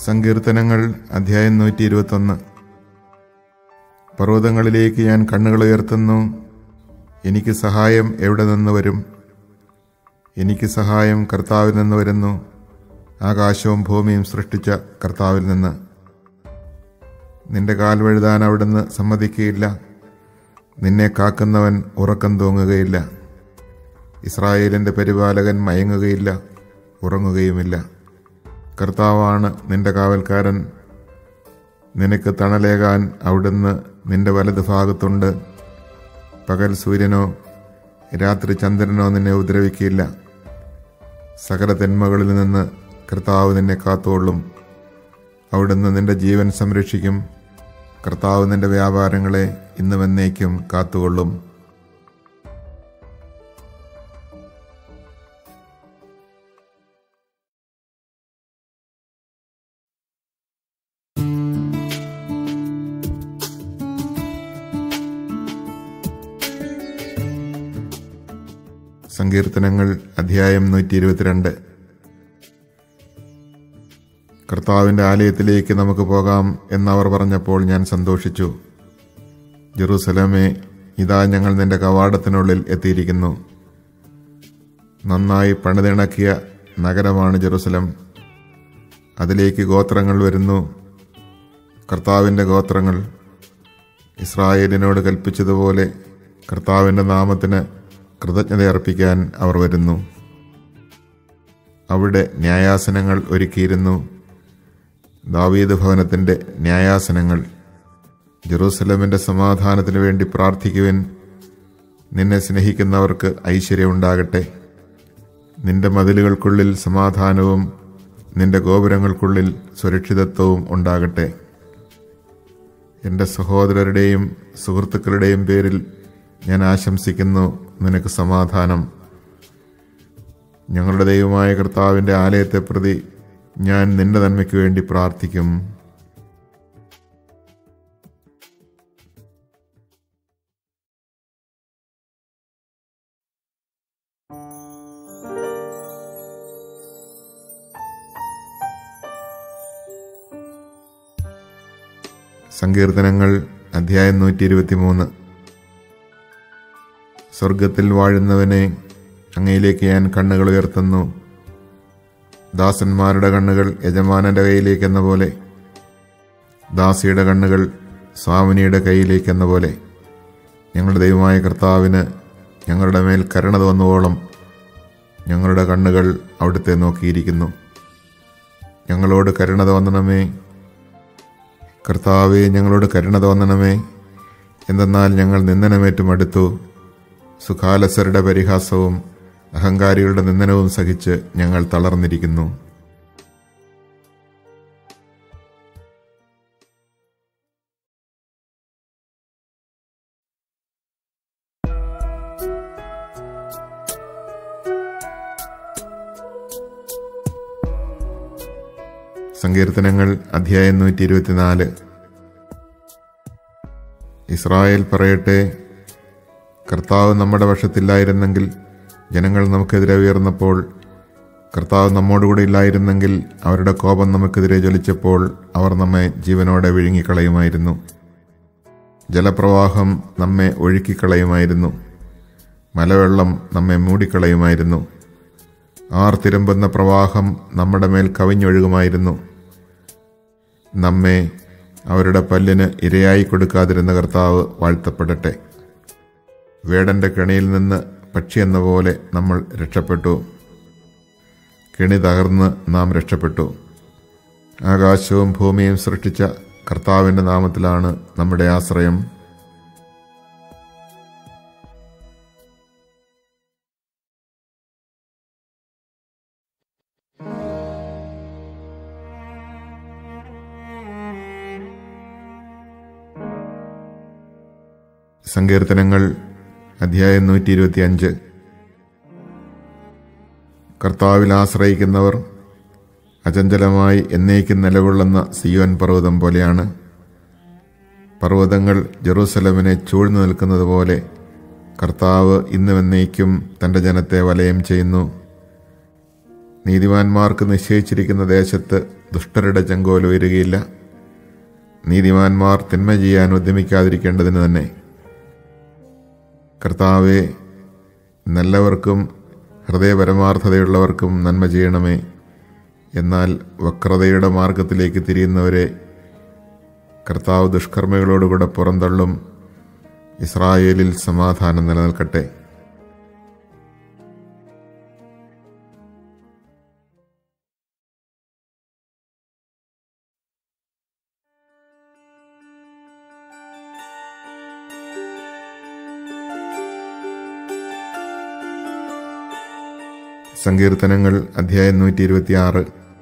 സങ്കീർത്തനങ്ങൾ അധ്യായം നൂറ്റി ഇരുപത്തൊന്ന് പർവ്വതങ്ങളിലേക്ക് ഞാൻ കണ്ണുകൾ ഉയർത്തുന്നു എനിക്ക് സഹായം എവിടെ നിന്ന് വരും എനിക്ക് സഹായം കർത്താവിൽ നിന്ന് വരുന്നു ആകാശവും ഭൂമിയും സൃഷ്ടിച്ച കർത്താവിൽ നിന്ന് നിന്റെ കാൽ വഴുതാൻ അവിടുന്ന് സമ്മതിക്കുകയില്ല നിന്നെ കാക്കുന്നവൻ ഉറക്കം തൂങ്ങുകയില്ല ഇസ്രായേലിൻ്റെ പരിപാലകൻ മയങ്ങുകയില്ല ഉറങ്ങുകയുമില്ല കർത്താവാണ് നിന്റെ കാവൽക്കാരൻ നിനക്ക് തണലേകാൻ അവിടുന്ന് നിന്റെ വലത് ഭാഗത്തുണ്ട് പകൽ സൂര്യനോ രാത്രി ചന്ദ്രനോ നിന്നെ ഉപദ്രവിക്കില്ല സകല തിന്മകളിൽ നിന്ന് കർത്താവ് നിന്നെ കാത്തുകൊള്ളും അവിടുന്ന് നിന്റെ ജീവൻ സംരക്ഷിക്കും കർത്താവ് നിന്റെ വ്യാപാരങ്ങളെ ഇന്നും എന്നേക്കും കാത്തുകൊള്ളും സങ്കീർത്തനങ്ങൾ അധ്യായം നൂറ്റി ഇരുപത്തിരണ്ട് കർത്താവിൻ്റെ ആലയത്തിലേക്ക് നമുക്ക് പോകാം എന്നവർ പറഞ്ഞപ്പോൾ ഞാൻ സന്തോഷിച്ചു ജെറൂസലമേ ഇതാ ഞങ്ങൾ നിന്റെ കവാടത്തിനുള്ളിൽ എത്തിയിരിക്കുന്നു നന്നായി പണിതിണക്കിയ നഗരമാണ് ജെറൂസലം അതിലേക്ക് ഗോത്രങ്ങൾ വരുന്നു കർത്താവിൻ്റെ ഗോത്രങ്ങൾ ഇസ്രായേലിനോട് കൽപ്പിച്ചതുപോലെ കർത്താവിൻ്റെ നാമത്തിന് കൃതജ്ഞതയർപ്പിക്കാൻ അവർ വരുന്നു അവിടെ ന്യായാസനങ്ങൾ ഒരുക്കിയിരുന്നു ദാവീദ് ഭവനത്തിൻ്റെ ന്യായാസനങ്ങൾ ജെറൂസലമിൻ്റെ സമാധാനത്തിനു വേണ്ടി പ്രാർത്ഥിക്കുവിൻ നിന്നെ സ്നേഹിക്കുന്നവർക്ക് ഐശ്വര്യമുണ്ടാകട്ടെ നിന്റെ മതിലുകൾക്കുള്ളിൽ സമാധാനവും നിന്റെ ഗോപുരങ്ങൾക്കുള്ളിൽ സുരക്ഷിതത്വവും ഉണ്ടാകട്ടെ എൻ്റെ സഹോദരരുടെയും സുഹൃത്തുക്കളുടെയും പേരിൽ ഞാൻ ആശംസിക്കുന്നു നിനക്ക് സമാധാനം ഞങ്ങളുടെ ദൈവമായ കർത്താവിൻ്റെ ആലയത്തെ പ്രതി ഞാൻ നിന്റെ നന്മയ്ക്ക് വേണ്ടി പ്രാർത്ഥിക്കും സങ്കീർത്തനങ്ങൾ അധ്യായം നൂറ്റി ഇരുപത്തിമൂന്ന് സ്വർഗത്തിൽ വാഴുന്നവനെ അങ്ങയിലേക്ക് ഞാൻ കണ്ണുകൾ ഉയർത്തുന്നു ദാസന്മാരുടെ കണ്ണുകൾ യജമാനന്റെ കയ്യിലേക്കെന്ന പോലെ ദാസിയുടെ കണ്ണുകൾ സ്വാമിനിയുടെ കയ്യിലേക്കെന്ന പോലെ ഞങ്ങളുടെ ദൈവമായ കർത്താവിന് ഞങ്ങളുടെ മേൽ കരുണ തോന്നുവോളം ഞങ്ങളുടെ കണ്ണുകൾ അവിടുത്തെ നോക്കിയിരിക്കുന്നു ഞങ്ങളോട് കരുണ തോന്നണമേ കർത്താവെ ഞങ്ങളോട് കരുണ തോന്നണമേ എന്തെന്നാൽ ഞങ്ങൾ നിന്ദനമേറ്റും അടുത്തു സുഖാലസരുടെ പരിഹാസവും അഹങ്കാരികളുടെ നിന്ദനവും സഹിച്ച് ഞങ്ങൾ തളർന്നിരിക്കുന്നു സങ്കീർത്തനങ്ങൾ അധ്യായം നൂറ്റി ഇരുപത്തിനാല് ഇസ്രായേൽ പറയട്ടെ കർത്താവ് നമ്മുടെ പക്ഷത്തില്ലായിരുന്നെങ്കിൽ ജനങ്ങൾ നമുക്കെതിരെ ഉയർന്നപ്പോൾ കർത്താവ് നമ്മോടുകൂടെ ഇല്ലായിരുന്നെങ്കിൽ അവരുടെ കോപം നമുക്കെതിരെ ജ്വലിച്ചപ്പോൾ അവർ നമ്മെ ജീവനോടെ വിഴുങ്ങിക്കളയുമായിരുന്നു ജലപ്രവാഹം നമ്മെ ഒഴുക്കിക്കളയുമായിരുന്നു മലവെള്ളം നമ്മെ മൂടിക്കളയുമായിരുന്നു ആർ തിരമ്പുന്ന പ്രവാഹം നമ്മുടെ മേൽ കവിഞ്ഞൊഴുകുമായിരുന്നു നമ്മെ അവരുടെ പല്ലിന് ഇരയായി കൊടുക്കാതിരുന്ന കർത്താവ് വാഴ്ത്തപ്പെടട്ടെ വേടന്റെ കെണിയിൽ നിന്ന് പക്ഷി എന്ന പോലെ നമ്മൾ രക്ഷപ്പെട്ടു കെണി തകർന്ന് നാം രക്ഷപ്പെട്ടു ആകാശവും ഭൂമിയും സൃഷ്ടിച്ച കർത്താവിൻ്റെ നാമത്തിലാണ് നമ്മുടെ ആശ്രയം സങ്കീർത്തനങ്ങൾ അധ്യായം നൂറ്റി ഇരുപത്തി അഞ്ച് കർത്താവിൽ ആശ്രയിക്കുന്നവർ അചഞ്ചലമായി എന്നേക്കും നിലകൊള്ളുന്ന സിയോൻ പർവ്വതം പോലെയാണ് പർവ്വതങ്ങൾ ജെറൂസലമിനെ ചൂഴ്ന്നു നിൽക്കുന്നത് പോലെ കർത്താവ് ഇന്നും എന്നേക്കും തൻ്റെ ജനത്തെ വലയം ചെയ്യുന്നു നീതിമാന്മാർക്ക് നിശ്ചയിച്ചിരിക്കുന്ന ദേശത്ത് ദുഷ്ടരുടെ ചെങ്കോൽ ഉയരുകയില്ല നീതിമാന്മാർ തിന്മ ചെയ്യാൻ ഉദ്യമിക്കാതിരിക്കേണ്ടതിന് തന്നെ കർത്താവെ നല്ലവർക്കും ഹൃദയപരമാർത്ഥതയുള്ളവർക്കും നന്മ ചെയ്യണമേ എന്നാൽ വക്രതയുടെ മാർഗത്തിലേക്ക് തിരിയുന്നവരെ കർത്താവ് ദുഷ്കർമ്മികളോടുകൂടെ പുറന്തള്ളും ഇസ്രായേലിൽ സമാധാനം നിലനിൽക്കട്ടെ സങ്കീർത്തനങ്ങൾ അധ്യായം നൂറ്റി ഇരുപത്തിയാറ്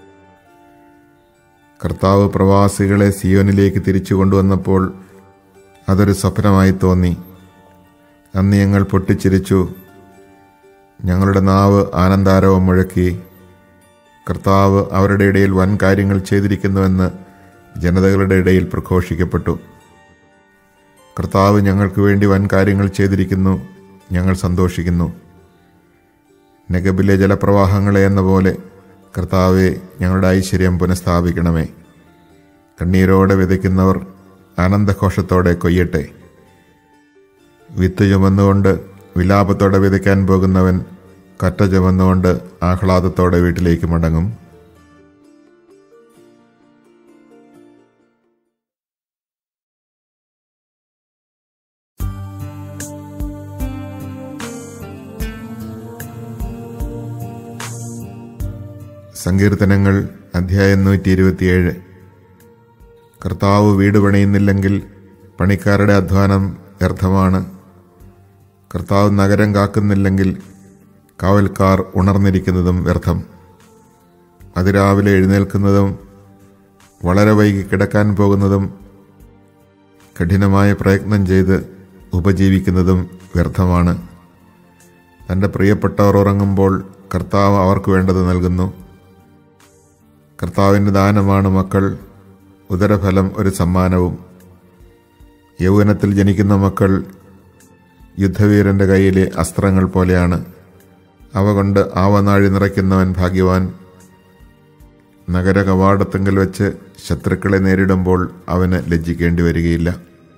കർത്താവ് പ്രവാസികളെ സിയോനിലേക്ക് തിരിച്ചു കൊണ്ടുവന്നപ്പോൾ അതൊരു സ്വപ്നമായി തോന്നി അന്ന് ഞങ്ങൾ പൊട്ടിച്ചിരിച്ചു ഞങ്ങളുടെ നാവ് ആനന്ദാരവം മുഴക്കി കർത്താവ് അവരുടെ ഇടയിൽ വൻ കാര്യങ്ങൾ ചെയ്തിരിക്കുന്നുവെന്ന് ജനതകളുടെ ഇടയിൽ പ്രഘോഷിക്കപ്പെട്ടു കർത്താവ് ഞങ്ങൾക്ക് വേണ്ടി വൻ കാര്യങ്ങൾ ചെയ്തിരിക്കുന്നു ഞങ്ങൾ സന്തോഷിക്കുന്നു നെഗബിലെ ജലപ്രവാഹങ്ങളെ എന്ന പോലെ കർത്താവെ ഞങ്ങളുടെ ഐശ്വര്യം പുനഃസ്ഥാപിക്കണമേ കണ്ണീരോടെ വിതയ്ക്കുന്നവർ ആനന്ദഘോഷത്തോടെ കൊയ്യട്ടെ വിത്ത് ചുമന്നുകൊണ്ട് വിലാപത്തോടെ വിതയ്ക്കാൻ പോകുന്നവൻ കറ്റ ചുമന്നുകൊണ്ട് ആഹ്ലാദത്തോടെ വീട്ടിലേക്ക് മടങ്ങും സങ്കീർത്തനങ്ങൾ അധ്യായം നൂറ്റി ഇരുപത്തിയേഴ് കർത്താവ് വീട് പണിയുന്നില്ലെങ്കിൽ പണിക്കാരുടെ അധ്വാനം വ്യർത്ഥമാണ് കർത്താവ് നഗരം കാക്കുന്നില്ലെങ്കിൽ കാവൽക്കാർ ഉണർന്നിരിക്കുന്നതും വ്യർത്ഥം അതിരാവിലെ എഴുന്നേൽക്കുന്നതും വളരെ വൈകി കിടക്കാൻ പോകുന്നതും കഠിനമായ പ്രയത്നം ചെയ്ത് ഉപജീവിക്കുന്നതും വ്യർത്ഥമാണ് തൻ്റെ പ്രിയപ്പെട്ടവർ ഉറങ്ങുമ്പോൾ കർത്താവ് അവർക്ക് വേണ്ടത് നൽകുന്നു കർത്താവിൻ്റെ ദാനമാണ് മക്കൾ ഉദരഫലം ഒരു സമ്മാനവും യൗവനത്തിൽ ജനിക്കുന്ന മക്കൾ യുദ്ധവീരന്റെ കയ്യിലെ അസ്ത്രങ്ങൾ പോലെയാണ് അവ കൊണ്ട് ആവനാഴി നിറയ്ക്കുന്നവൻ ഭാഗ്യവാൻ നഗര കവാടത്തെങ്കിൽ വെച്ച് ശത്രുക്കളെ നേരിടുമ്പോൾ അവന് ലജ്ജിക്കേണ്ടി വരികയില്ല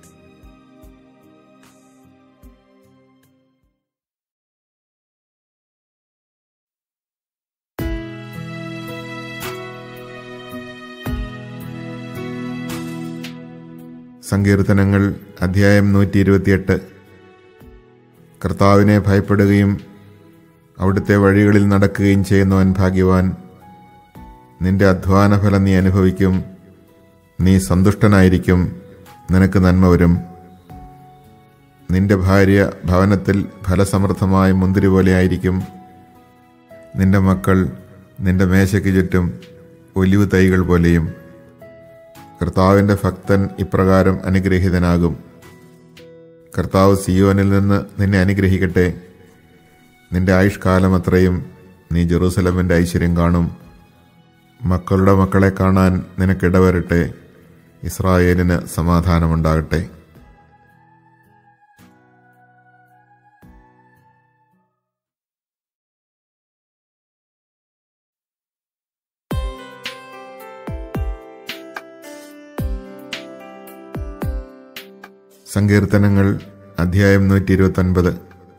സങ്കീർത്തനങ്ങൾ അധ്യായം നൂറ്റി ഇരുപത്തിയെട്ട് കർത്താവിനെ ഭയപ്പെടുകയും അവിടുത്തെ വഴികളിൽ നടക്കുകയും ചെയ്യുന്നവൻ ഭാഗ്യവാൻ നിന്റെ അധ്വാനഫലം നീ അനുഭവിക്കും നീ സന്തുഷ്ടനായിരിക്കും നിനക്ക് നന്മ വരും നിന്റെ ഭാര്യ ഭവനത്തിൽ ഫലസമൃദ്ധമായ മുന്തിരി പോലെയായിരിക്കും നിന്റെ മക്കൾ നിന്റെ മേശയ്ക്ക് ചുറ്റും ഒലിവ് തൈകൾ പോലെയും കർത്താവിൻ്റെ ഭക്തൻ ഇപ്രകാരം അനുഗ്രഹീതനാകും കർത്താവ് സിയോനിൽ നിന്ന് നിന്നെ അനുഗ്രഹിക്കട്ടെ നിന്റെ ആയുഷ്കാലം അത്രയും നീ ജെറൂസലമിൻ്റെ ഐശ്വര്യം കാണും മക്കളുടെ മക്കളെ കാണാൻ നിനക്കിടവരട്ടെ ഇസ്രായേലിന് സമാധാനമുണ്ടാകട്ടെ സങ്കീർത്തനങ്ങൾ അധ്യായം നൂറ്റി ഇരുപത്തൊൻപത്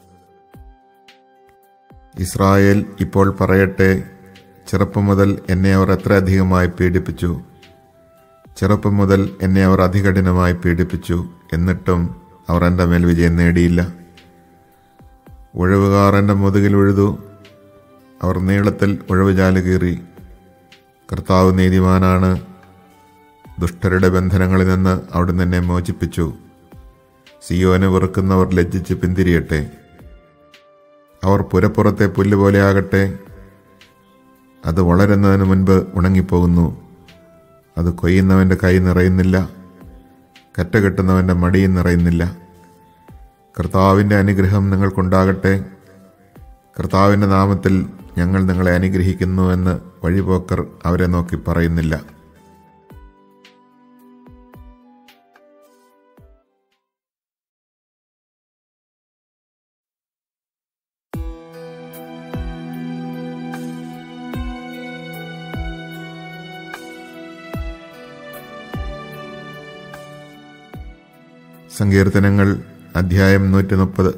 ഇസ്രായേൽ ഇപ്പോൾ പറയട്ടെ ചെറുപ്പം മുതൽ എന്നെ അവർ എത്ര അധികമായി പീഡിപ്പിച്ചു ചെറുപ്പം മുതൽ എന്നെ അവർ അതികഠിനമായി പീഡിപ്പിച്ചു എന്നിട്ടും അവർ എൻ്റെ മേൽ വിജയം നേടിയില്ല ഉഴവുകാർ എൻ്റെ മുതുകിൽ ഉഴുതു അവർ നീളത്തിൽ ഉഴവുചാല് കീറി കർത്താവ് നീതിമാനാണ് ദുഷ്ടരുടെ ബന്ധനങ്ങളിൽ നിന്ന് അവിടുന്ന് എന്നെ മോചിപ്പിച്ചു സിയോനെ വെറുക്കുന്നവർ ലജ്ജിച്ച് പിന്തിരിയട്ടെ അവർ പുരപ്പുറത്തെ പുല്ല് പോലെയാകട്ടെ അത് വളരുന്നതിന് മുൻപ് ഉണങ്ങിപ്പോകുന്നു അത് കൊയ്യുന്നവൻ്റെ കൈ നിറയുന്നില്ല കറ്റ കെട്ടുന്നവൻ്റെ മടിയും നിറയുന്നില്ല കർത്താവിൻ്റെ അനുഗ്രഹം നിങ്ങൾക്കുണ്ടാകട്ടെ കർത്താവിൻ്റെ നാമത്തിൽ ഞങ്ങൾ നിങ്ങളെ അനുഗ്രഹിക്കുന്നുവെന്ന് വഴിപോക്കർ അവരെ നോക്കി പറയുന്നില്ല സങ്കീർത്തനങ്ങൾ അധ്യായം നൂറ്റി മുപ്പത്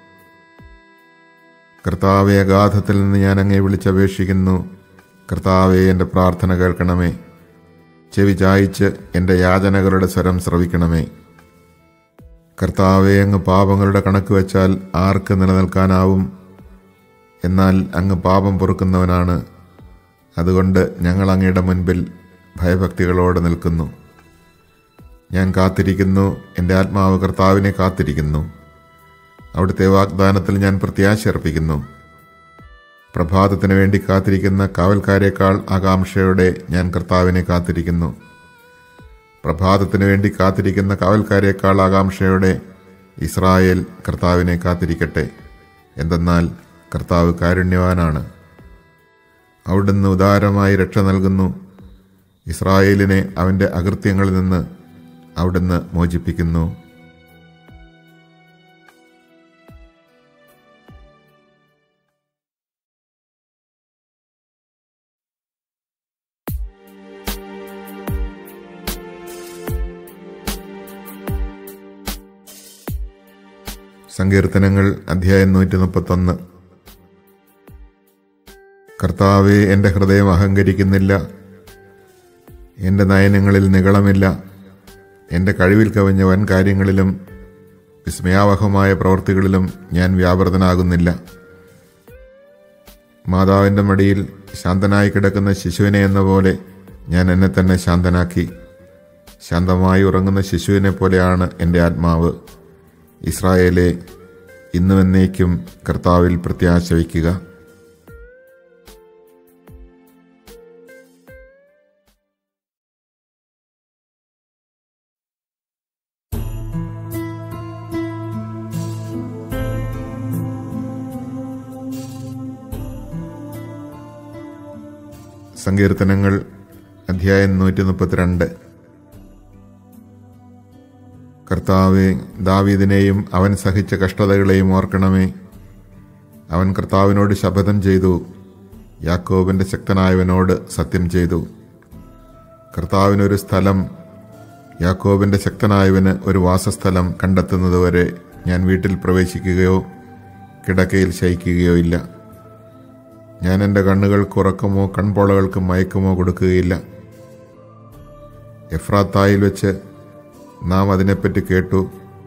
കർത്താവെ അഗാധത്തിൽ നിന്ന് ഞാൻ അങ്ങേ വിളിച്ചപേക്ഷിക്കുന്നു കർത്താവെ എൻ്റെ പ്രാർത്ഥന കേൾക്കണമേ ചെവി ചായിച്ച് എൻ്റെ യാചനകളുടെ സ്വരം ശ്രവിക്കണമേ കർത്താവെ അങ്ങ് പാപങ്ങളുടെ കണക്ക് വെച്ചാൽ ആർക്ക് നിലനിൽക്കാനാവും എന്നാൽ അങ്ങ് പാപം പൊറുക്കുന്നവനാണ് അതുകൊണ്ട് ഞങ്ങൾ അങ്ങയുടെ മുൻപിൽ ഭയഭക്തികളോടെ നിൽക്കുന്നു ഞാൻ കാത്തിരിക്കുന്നു എൻ്റെ ആത്മാവ് കർത്താവിനെ കാത്തിരിക്കുന്നു അവിടുത്തെ വാഗ്ദാനത്തിൽ ഞാൻ പ്രത്യാശ അർപ്പിക്കുന്നു പ്രഭാതത്തിന് വേണ്ടി കാത്തിരിക്കുന്ന കാവൽക്കാരേക്കാൾ ആകാംക്ഷയോടെ ഞാൻ കർത്താവിനെ കാത്തിരിക്കുന്നു പ്രഭാതത്തിന് വേണ്ടി കാത്തിരിക്കുന്ന കാവൽക്കാരേക്കാൾ ആകാംക്ഷയോടെ ഇസ്രായേൽ കർത്താവിനെ കാത്തിരിക്കട്ടെ എന്തെന്നാൽ കർത്താവ് കാരുണ്യവാനാണ് അവിടുന്ന് ഉദാരമായി രക്ഷ നൽകുന്നു ഇസ്രായേലിനെ അവൻ്റെ അകൃത്യങ്ങളിൽ നിന്ന് അവിടുന്ന് മോചിപ്പിക്കുന്നു സങ്കീർത്തനങ്ങൾ അധ്യായം നൂറ്റി മുപ്പത്തൊന്ന് കർത്താവെ എൻ്റെ ഹൃദയം അഹങ്കരിക്കുന്നില്ല എൻ്റെ നയനങ്ങളിൽ നികളമില്ല എൻ്റെ കഴിവിൽ കവിഞ്ഞ വൻ കാര്യങ്ങളിലും വിസ്മയാവഹമായ പ്രവൃത്തികളിലും ഞാൻ വ്യാപൃതനാകുന്നില്ല മാതാവിൻ്റെ മടിയിൽ ശാന്തനായി കിടക്കുന്ന ശിശുവിനെ എന്ന പോലെ ഞാൻ എന്നെ തന്നെ ശാന്തനാക്കി ശാന്തമായി ഉറങ്ങുന്ന ശിശുവിനെ പോലെയാണ് എൻ്റെ ആത്മാവ് ഇസ്രായേലെ ഇന്നും എന്നേക്കും കർത്താവിൽ പ്രത്യാശ വയ്ക്കുക സങ്കീർത്തനങ്ങൾ അധ്യായം നൂറ്റി മുപ്പത്തിരണ്ട് കർത്താവെ ദാവീദിനെയും അവൻ സഹിച്ച കഷ്ടതകളെയും ഓർക്കണമേ അവൻ കർത്താവിനോട് ശപഥം ചെയ്തു യാക്കോബിന്റെ ശക്തനായവനോട് സത്യം ചെയ്തു കർത്താവിനൊരു സ്ഥലം യാക്കോബിന്റെ ശക്തനായവന് ഒരു വാസസ്ഥലം കണ്ടെത്തുന്നതുവരെ ഞാൻ വീട്ടിൽ പ്രവേശിക്കുകയോ കിടക്കയിൽ ശയിക്കുകയോ ഇല്ല ഞാൻ എൻ്റെ കണ്ണുകൾക്ക് ഉറക്കമോ കൺപോളകൾക്ക് മയക്കമോ കൊടുക്കുകയില്ല എഫ്രാത്തായിൽ വെച്ച് നാം അതിനെപ്പറ്റി കേട്ടു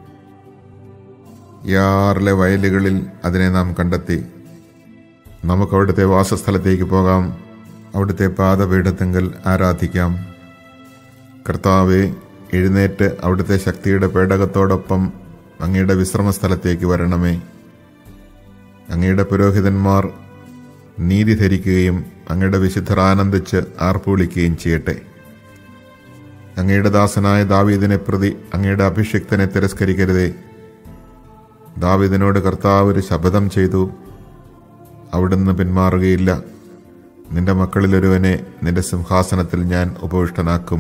യാറിലെ വയലുകളിൽ അതിനെ നാം കണ്ടെത്തി നമുക്ക് അവിടുത്തെ വാസസ്ഥലത്തേക്ക് പോകാം അവിടുത്തെ പാദപീഠത്തെങ്കിൽ ആരാധിക്കാം കർത്താവെ എഴുന്നേറ്റ് അവിടുത്തെ ശക്തിയുടെ പേടകത്തോടൊപ്പം അങ്ങയുടെ വിശ്രമസ്ഥലത്തേക്ക് വരണമേ അങ്ങയുടെ പുരോഹിതന്മാർ നീതി ധരിക്കുകയും അങ്ങയുടെ വിശുദ്ധർ ആനന്ദിച്ച് ആർപ്പുവിളിക്കുകയും ചെയ്യട്ടെ അങ്ങയുടെ ദാസനായ ദാവീദിനെ പ്രതി അങ്ങയുടെ അഭിഷിക്തനെ തിരസ്കരിക്കരുതേ ദാവീദിനോട് കർത്താവ് ഒരു ശപഥം ചെയ്തു അവിടുന്ന് പിന്മാറുകയില്ല നിന്റെ മക്കളിലൊരുവനെ നിന്റെ സിംഹാസനത്തിൽ ഞാൻ ഉപവിഷ്ടനാക്കും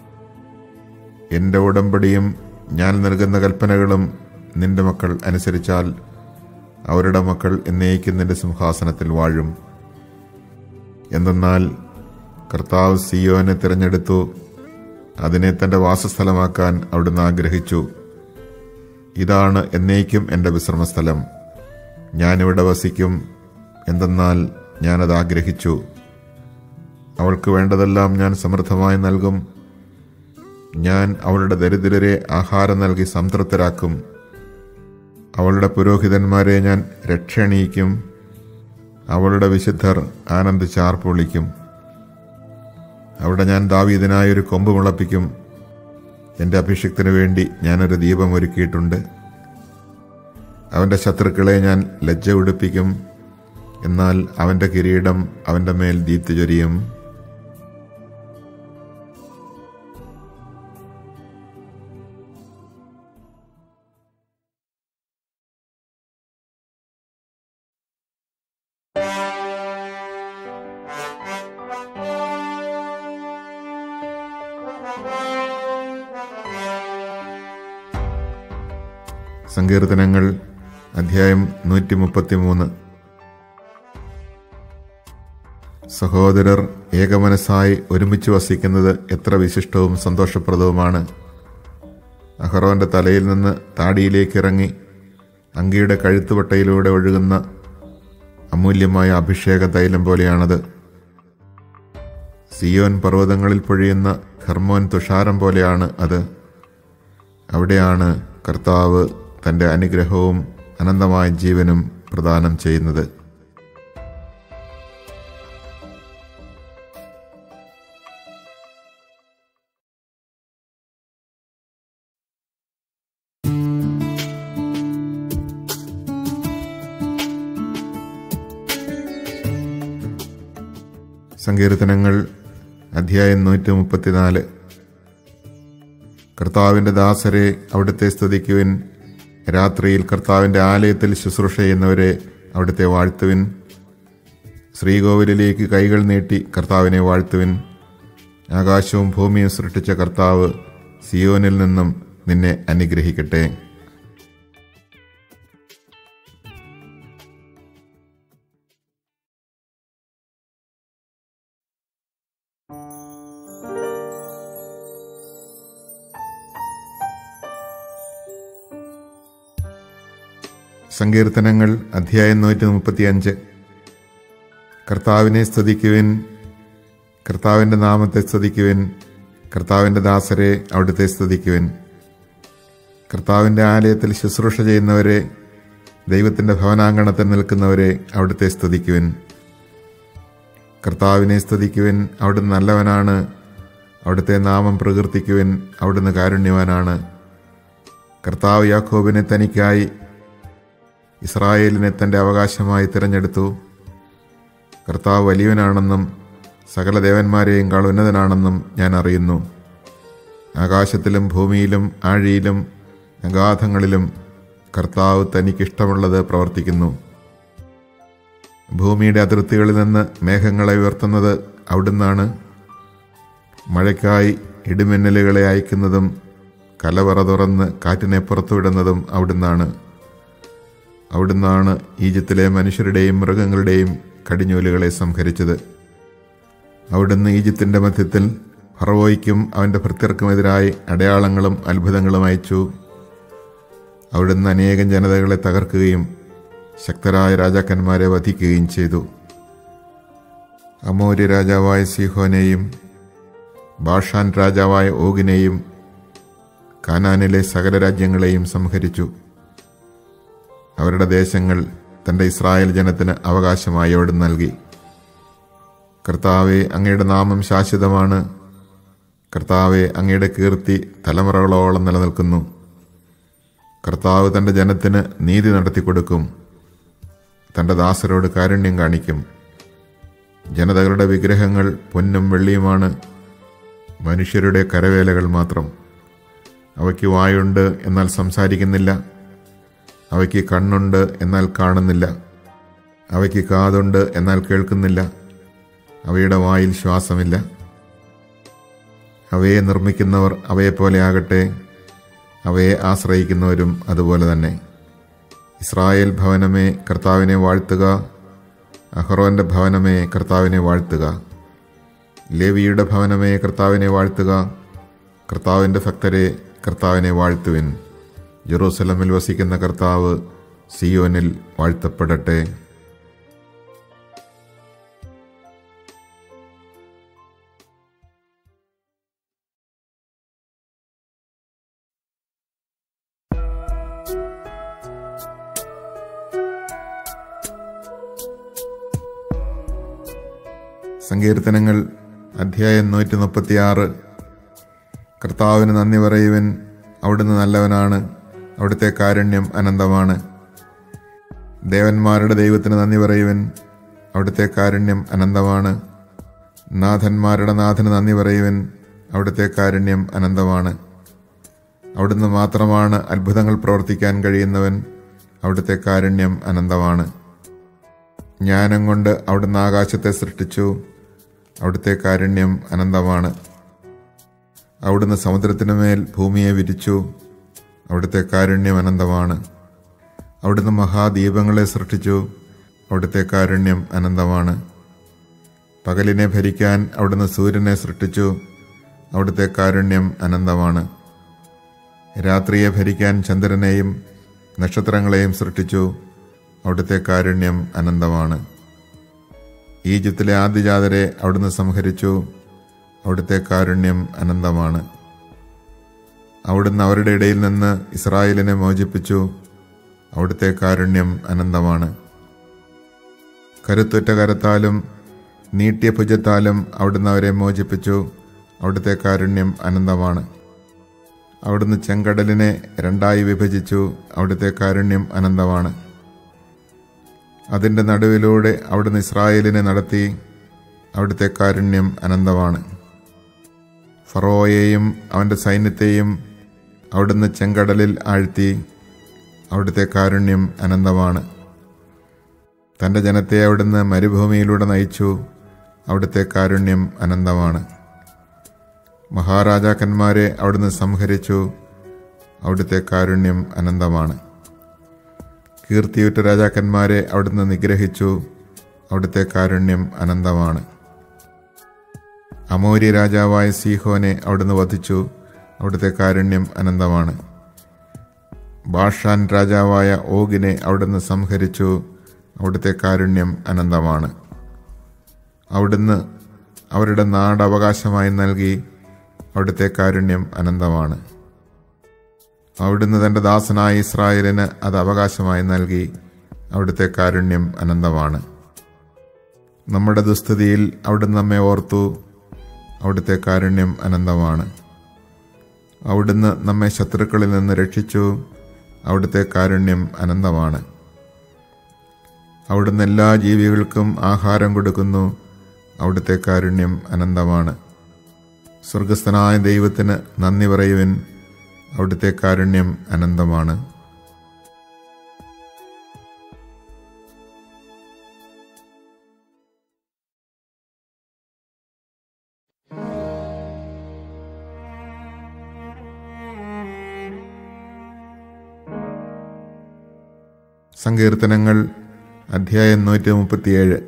എൻ്റെ ഉടമ്പടിയും ഞാൻ നൽകുന്ന കൽപ്പനകളും നിന്റെ മക്കൾ അനുസരിച്ചാൽ അവരുടെ മക്കൾ എന്നേക്കും നിന്റെ സിംഹാസനത്തിൽ വാഴും എന്തെന്നാൽ കർത്താവ് സിയോനെ തിരഞ്ഞെടുത്തു അതിനെ തൻ്റെ വാസസ്ഥലമാക്കാൻ അവിടുന്ന് ആഗ്രഹിച്ചു ഇതാണ് എന്നേക്കും എൻ്റെ വിശ്രമസ്ഥലം ഞാനിവിടെ വസിക്കും എന്തെന്നാൽ ഞാനത് ആഗ്രഹിച്ചു അവൾക്ക് വേണ്ടതെല്ലാം ഞാൻ സമൃദ്ധമായി നൽകും ഞാൻ അവളുടെ ദരിദ്രരെ ആഹാരം നൽകി സംതൃപ്തരാക്കും അവളുടെ പുരോഹിതന്മാരെ ഞാൻ രക്ഷണീക്കും അവളുടെ വിശുദ്ധർ ആനന്ദിച്ചാർപ്പൊളിക്കും അവിടെ ഞാൻ ദാവീദിനായൊരു കൊമ്പ് മുളപ്പിക്കും എൻ്റെ അഭിഷിക്തന് വേണ്ടി ഞാനൊരു ദീപം ഒരുക്കിയിട്ടുണ്ട് അവൻ്റെ ശത്രുക്കളെ ഞാൻ ലജ്ജ ഉടുപ്പിക്കും എന്നാൽ അവൻ്റെ കിരീടം അവൻ്റെ മേൽ ദീപ്തി ചൊരിയും സങ്കീർത്തനങ്ങൾ അധ്യായം നൂറ്റി മുപ്പത്തിമൂന്ന് സഹോദരർ ഏകമനസ്സായി ഒരുമിച്ച് വസിക്കുന്നത് എത്ര വിശിഷ്ടവും സന്തോഷപ്രദവുമാണ് അഹറോന്റെ തലയിൽ നിന്ന് താടിയിലേക്ക് ഇറങ്ങി അങ്കിയുടെ കഴുത്തുപട്ടയിലൂടെ ഒഴുകുന്ന അമൂല്യമായ അഭിഷേക തൈലം പോലെയാണത് സിയോൻ പർവ്വതങ്ങളിൽ പൊഴിയുന്ന ഹെർമോൻ തുഷാരം പോലെയാണ് അത് അവിടെയാണ് കർത്താവ് തൻ്റെ അനുഗ്രഹവും അനന്തമായ ജീവനും പ്രദാനം ചെയ്യുന്നത് സങ്കീർത്തനങ്ങൾ അധ്യായം നൂറ്റി മുപ്പത്തിനാല് കർത്താവിൻ്റെ ദാസരെ അവിടുത്തെ സ്തുതിക്കുവിൻ രാത്രിയിൽ കർത്താവിൻ്റെ ആലയത്തിൽ ശുശ്രൂഷ ചെയ്യുന്നവരെ അവിടുത്തെ വാഴ്ത്തുവിൻ ശ്രീകോവിലിലേക്ക് കൈകൾ നീട്ടി കർത്താവിനെ വാഴ്ത്തുവിൻ ആകാശവും ഭൂമിയും സൃഷ്ടിച്ച കർത്താവ് സിയോനിൽ നിന്നും നിന്നെ അനുഗ്രഹിക്കട്ടെ സങ്കീർത്തനങ്ങൾ അധ്യായം നൂറ്റി മുപ്പത്തി അഞ്ച് കർത്താവിനെ സ്തുതിക്കുവിൻ കർത്താവിൻ്റെ നാമത്തെ സ്തുതിക്കുവിൻ കർത്താവിൻ്റെ ദാസരെ അവിടുത്തെ സ്തുതിക്കുവിൻ കർത്താവിൻ്റെ ആലയത്തിൽ ശുശ്രൂഷ ചെയ്യുന്നവരെ ദൈവത്തിൻ്റെ ഭവനാങ്കണത്തിൽ നിൽക്കുന്നവരെ അവിടുത്തെ സ്തുതിക്കുവിൻ കർത്താവിനെ സ്തുതിക്കുവിൻ അവിടുന്ന് നല്ലവനാണ് അവിടുത്തെ നാമം പ്രകീർത്തിക്കുവിൻ അവിടുന്ന് കാരുണ്യവാനാണ് കർത്താവ് യാക്കോബിനെ തനിക്കായി ഇസ്രായേലിനെ തൻ്റെ അവകാശമായി തിരഞ്ഞെടുത്തു കർത്താവ് വലിയവനാണെന്നും സകല ദേവന്മാരെയും ഉന്നതനാണെന്നും ഞാൻ അറിയുന്നു ആകാശത്തിലും ഭൂമിയിലും ആഴിയിലും അഗാധങ്ങളിലും കർത്താവ് തനിക്കിഷ്ടമുള്ളത് പ്രവർത്തിക്കുന്നു ഭൂമിയുടെ അതിർത്തികളിൽ നിന്ന് മേഘങ്ങളെ ഉയർത്തുന്നത് അവിടുന്നാണ് മഴയ്ക്കായി ഇടിമിന്നലുകളെ അയക്കുന്നതും കലവറ തുറന്ന് കാറ്റിനെ പുറത്തുവിടുന്നതും അവിടുന്നാണ് അവിടുന്നാണ് ഈജിപ്തിലെ മനുഷ്യരുടെയും മൃഗങ്ങളുടെയും കടിഞ്ഞൂലുകളെ സംഹരിച്ചത് അവിടുന്ന് ഈജിപ്തിൻ്റെ മധ്യത്തിൽ ഫറവോയ്ക്കും അവൻ്റെ ഭൃത്യർക്കുമെതിരായി അടയാളങ്ങളും അത്ഭുതങ്ങളും അയച്ചു അവിടുന്ന് അനേകം ജനതകളെ തകർക്കുകയും ശക്തരായ രാജാക്കന്മാരെ വധിക്കുകയും ചെയ്തു അമോര്യ രാജാവായ സിഹോനെയും ബാഷാൻ രാജാവായ ഓഗിനെയും കാനാനിലെ സകല രാജ്യങ്ങളെയും സംഹരിച്ചു അവരുടെ ദേശങ്ങൾ തൻ്റെ ഇസ്രായേൽ ജനത്തിന് അവകാശമായി അവിടുന്ന് നൽകി കർത്താവെ അങ്ങയുടെ നാമം ശാശ്വതമാണ് കർത്താവെ അങ്ങയുടെ കീർത്തി തലമുറകളോളം നിലനിൽക്കുന്നു കർത്താവ് തൻ്റെ ജനത്തിന് നീതി നടത്തിക്കൊടുക്കും തൻ്റെ ദാസരോട് കാരുണ്യം കാണിക്കും ജനതകളുടെ വിഗ്രഹങ്ങൾ പൊന്നും വെള്ളിയുമാണ് മനുഷ്യരുടെ കരവേലകൾ മാത്രം അവയ്ക്ക് വായുണ്ട് എന്നാൽ സംസാരിക്കുന്നില്ല അവയ്ക്ക് കണ്ണുണ്ട് എന്നാൽ കാണുന്നില്ല അവയ്ക്ക് കാതുണ്ട് എന്നാൽ കേൾക്കുന്നില്ല അവയുടെ വായിൽ ശ്വാസമില്ല അവയെ നിർമ്മിക്കുന്നവർ അവയെപ്പോലെ ആകട്ടെ അവയെ ആശ്രയിക്കുന്നവരും അതുപോലെ തന്നെ ഇസ്രായേൽ ഭവനമേ കർത്താവിനെ വാഴ്ത്തുക അഹ്റോന്റെ ഭവനമേ കർത്താവിനെ വാഴ്ത്തുക ലേവിയുടെ ഭവനമേ കർത്താവിനെ വാഴ്ത്തുക കർത്താവിൻ്റെ ഭക്തരെ കർത്താവിനെ വാഴ്ത്തുവിൻ ജെറൂസലമിൽ വസിക്കുന്ന കർത്താവ് സിയോനിൽ വാഴ്ത്തപ്പെടട്ടെ സങ്കീർത്തനങ്ങൾ അധ്യായം നൂറ്റി മുപ്പത്തിയാറ് കർത്താവിന് നന്ദി പറയുവൻ അവിടുന്ന് നല്ലവനാണ് അവിടുത്തെ കാരുണ്യം അനന്തമാണ് ദേവന്മാരുടെ ദൈവത്തിന് നന്ദി പറയുവൻ അവിടുത്തെ കാരുണ്യം അനന്തമാണ് നാഥന്മാരുടെ നാഥന് നന്ദി പറയുവൻ അവിടുത്തെ കാരുണ്യം അനന്തമാണ് അവിടുന്ന് മാത്രമാണ് അത്ഭുതങ്ങൾ പ്രവർത്തിക്കാൻ കഴിയുന്നവൻ അവിടുത്തെ കാരുണ്യം അനന്തമാണ് ജ്ഞാനം കൊണ്ട് അവിടുന്ന് ആകാശത്തെ സൃഷ്ടിച്ചു അവിടുത്തെ കാരുണ്യം അനന്തമാണ് അവിടുന്ന് സമുദ്രത്തിനു മേൽ ഭൂമിയെ വിരിച്ചു അവിടുത്തെ കാരുണ്യം അനന്തമാണ് അവിടുന്ന് മഹാദീപങ്ങളെ സൃഷ്ടിച്ചു അവിടുത്തെ കാരുണ്യം അനന്തമാണ് പകലിനെ ഭരിക്കാൻ അവിടുന്ന് സൂര്യനെ സൃഷ്ടിച്ചു അവിടുത്തെ കാരുണ്യം അനന്തമാണ് രാത്രിയെ ഭരിക്കാൻ ചന്ദ്രനെയും നക്ഷത്രങ്ങളെയും സൃഷ്ടിച്ചു അവിടുത്തെ കാരുണ്യം അനന്തമാണ് ഈജിപ്തിലെ ആദ്യജാതരെ അവിടുന്ന് സംഹരിച്ചു അവിടുത്തെ കാരുണ്യം അനന്തമാണ് അവിടുന്ന് അവരുടെ ഇടയിൽ നിന്ന് ഇസ്രായേലിനെ മോചിപ്പിച്ചു അവിടുത്തെ കാരുണ്യം അനന്തമാണ് കരുത്തുറ്റ കരത്താലും നീട്ടിയ ഭുജത്താലും അവിടുന്ന് അവരെ മോചിപ്പിച്ചു അവിടുത്തെ കാരുണ്യം അനന്തമാണ് അവിടുന്ന് ചെങ്കടലിനെ രണ്ടായി വിഭജിച്ചു അവിടുത്തെ കാരുണ്യം അനന്തമാണ് അതിൻ്റെ നടുവിലൂടെ അവിടുന്ന് ഇസ്രായേലിനെ നടത്തി അവിടുത്തെ കാരുണ്യം അനന്തമാണ് ഫറോയെയും അവൻ്റെ സൈന്യത്തെയും അവിടുന്ന് ചെങ്കടലിൽ ആഴ്ത്തി അവിടുത്തെ കാരുണ്യം അനന്തമാണ് തൻ്റെ ജനത്തെ അവിടുന്ന് മരുഭൂമിയിലൂടെ നയിച്ചു അവിടുത്തെ കാരുണ്യം അനന്തമാണ് മഹാരാജാക്കന്മാരെ അവിടുന്ന് സംഹരിച്ചു അവിടുത്തെ കാരുണ്യം അനന്തമാണ് കീർത്തിയുറ്റ രാജാക്കന്മാരെ അവിടുന്ന് നിഗ്രഹിച്ചു അവിടുത്തെ കാരുണ്യം അനന്തമാണ് അമോരി രാജാവായ സീഹോനെ അവിടുന്ന് വധിച്ചു അവിടുത്തെ കാരുണ്യം അനന്തമാണ് ബാഷാൻ രാജാവായ ഓഗിനെ അവിടുന്ന് സംഹരിച്ചു അവിടുത്തെ കാരുണ്യം അനന്തമാണ് അവിടുന്ന് അവരുടെ നാട് അവകാശമായി നൽകി അവിടുത്തെ കാരുണ്യം അനന്തമാണ് അവിടുന്ന് തൻ്റെ ദാസനായ ഇസ്രായേലിന് അത് അവകാശമായി നൽകി അവിടുത്തെ കാരുണ്യം അനന്തമാണ് നമ്മുടെ ദുസ്ഥിതിയിൽ അവിടുന്ന് നമ്മെ ഓർത്തു അവിടുത്തെ കാരുണ്യം അനന്തമാണ് അവിടുന്ന് നമ്മെ ശത്രുക്കളിൽ നിന്ന് രക്ഷിച്ചു അവിടുത്തെ കാരുണ്യം അനന്തമാണ് അവിടുന്ന് എല്ലാ ജീവികൾക്കും ആഹാരം കൊടുക്കുന്നു അവിടുത്തെ കാരുണ്യം അനന്തമാണ് സ്വർഗസ്ഥനായ ദൈവത്തിന് നന്ദി പറയുവിൻ അവിടുത്തെ കാരുണ്യം അനന്തമാണ് സങ്കീർത്തനങ്ങൾ അധ്യായം നൂറ്റി മുപ്പത്തിയേഴ്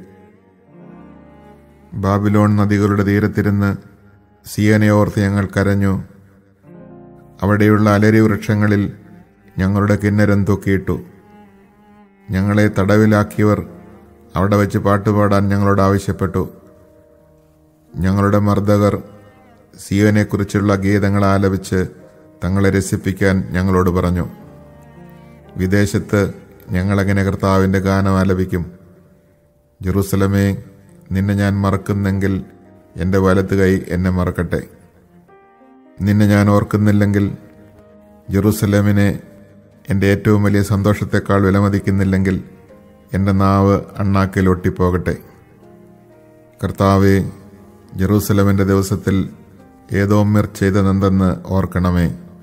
ബാബിലോൺ നദികളുടെ തീരത്തിരുന്ന് സിയനെ ഓർത്ത് ഞങ്ങൾ കരഞ്ഞു അവിടെയുള്ള അലരി വൃക്ഷങ്ങളിൽ ഞങ്ങളുടെ കിന്നരം തൂക്കിയിട്ടു ഞങ്ങളെ തടവിലാക്കിയവർ അവിടെ വെച്ച് പാട്ടുപാടാൻ ഞങ്ങളോട് ആവശ്യപ്പെട്ടു ഞങ്ങളുടെ മർദ്ദകർ സിയോനെക്കുറിച്ചുള്ള ഗീതങ്ങൾ ആലപിച്ച് തങ്ങളെ രസിപ്പിക്കാൻ ഞങ്ങളോട് പറഞ്ഞു വിദേശത്ത് ഞങ്ങളെങ്ങനെ കർത്താവിൻ്റെ ഗാനം ആലപിക്കും ജെറൂസലമേ നിന്നെ ഞാൻ മറക്കുന്നെങ്കിൽ എൻ്റെ വലത്ത് കൈ എന്നെ മറക്കട്ടെ നിന്നെ ഞാൻ ഓർക്കുന്നില്ലെങ്കിൽ ജെറൂസലേമിനെ എൻ്റെ ഏറ്റവും വലിയ സന്തോഷത്തെക്കാൾ വിലമതിക്കുന്നില്ലെങ്കിൽ എൻ്റെ നാവ് അണ്ണാക്കിൽ ഒട്ടിപ്പോകട്ടെ കർത്താവെ ജെറൂസലമിൻ്റെ ദിവസത്തിൽ ഏതോ മിർ ചെയ്തതെന്തെന്ന് ഓർക്കണമേ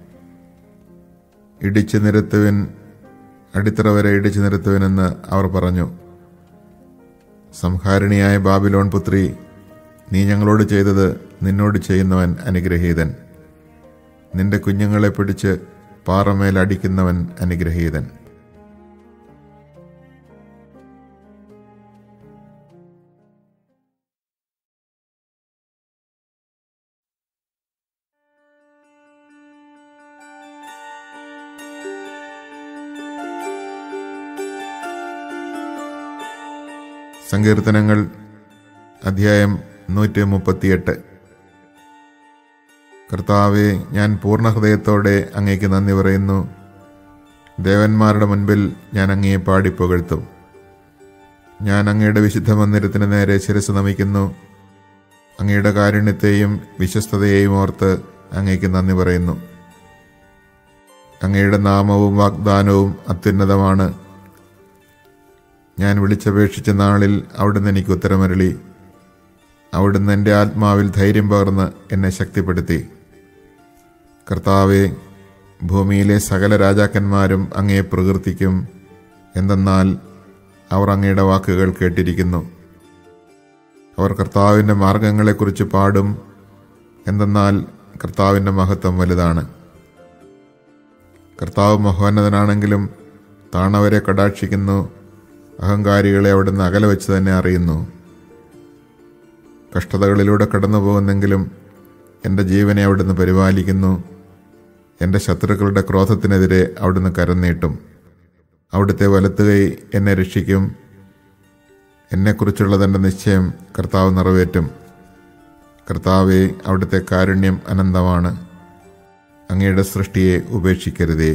ഇടിച്ചു നിരത്തുവിൻ അടിത്തറ വരെ ഇടിച്ചു നിരത്തുവിനെന്ന് അവർ പറഞ്ഞു സംഹാരിണിയായ ബാബിലോൺ പുത്രി നീ ഞങ്ങളോട് ചെയ്തത് നിന്നോട് ചെയ്യുന്നവൻ അനുഗ്രഹീതൻ നിന്റെ കുഞ്ഞുങ്ങളെ പിടിച്ച് പാറമേൽ അടിക്കുന്നവൻ അനുഗ്രഹീതൻ സങ്കീർത്തനങ്ങൾ അധ്യായം നൂറ്റി മുപ്പത്തിയെട്ട് കർത്താവെ ഞാൻ പൂർണ്ണ ഹൃദയത്തോടെ അങ്ങേക്ക് നന്ദി പറയുന്നു ദേവന്മാരുടെ മുൻപിൽ ഞാൻ അങ്ങയെ പാടി പുകഴ്ത്തും ഞാൻ അങ്ങയുടെ വിശുദ്ധ മന്ദിരത്തിന് നേരെ ശിരസ് നമിക്കുന്നു അങ്ങയുടെ കാരുണ്യത്തെയും വിശ്വസ്തതയെയും ഓർത്ത് അങ്ങേക്ക് നന്ദി പറയുന്നു അങ്ങയുടെ നാമവും വാഗ്ദാനവും അത്യുന്നതമാണ് ഞാൻ വിളിച്ചപേക്ഷിച്ച നാളിൽ അവിടുന്ന് എനിക്ക് ഉത്തരമരളി അവിടുന്ന് എൻ്റെ ആത്മാവിൽ ധൈര്യം പകർന്ന് എന്നെ ശക്തിപ്പെടുത്തി കർത്താവെ ഭൂമിയിലെ സകല രാജാക്കന്മാരും അങ്ങയെ പ്രകീർത്തിക്കും എന്തെന്നാൽ അവർ അങ്ങയുടെ വാക്കുകൾ കേട്ടിരിക്കുന്നു അവർ കർത്താവിൻ്റെ മാർഗങ്ങളെക്കുറിച്ച് പാടും എന്തെന്നാൽ കർത്താവിൻ്റെ മഹത്വം വലുതാണ് കർത്താവ് മഹോന്നതനാണെങ്കിലും താണവരെ കടാക്ഷിക്കുന്നു അഹങ്കാരികളെ അവിടുന്ന് അകലെ വെച്ച് തന്നെ അറിയുന്നു കഷ്ടതകളിലൂടെ കടന്നു പോകുന്നെങ്കിലും എൻ്റെ ജീവനെ അവിടുന്ന് പരിപാലിക്കുന്നു എൻ്റെ ശത്രുക്കളുടെ ക്രോധത്തിനെതിരെ അവിടുന്ന് കരം നീട്ടും അവിടുത്തെ വലത്തുകൈ എന്നെ രക്ഷിക്കും എന്നെക്കുറിച്ചുള്ള തൻ്റെ നിശ്ചയം കർത്താവ് നിറവേറ്റും കർത്താവെ അവിടുത്തെ കാരുണ്യം അനന്തമാണ് അങ്ങയുടെ സൃഷ്ടിയെ ഉപേക്ഷിക്കരുതേ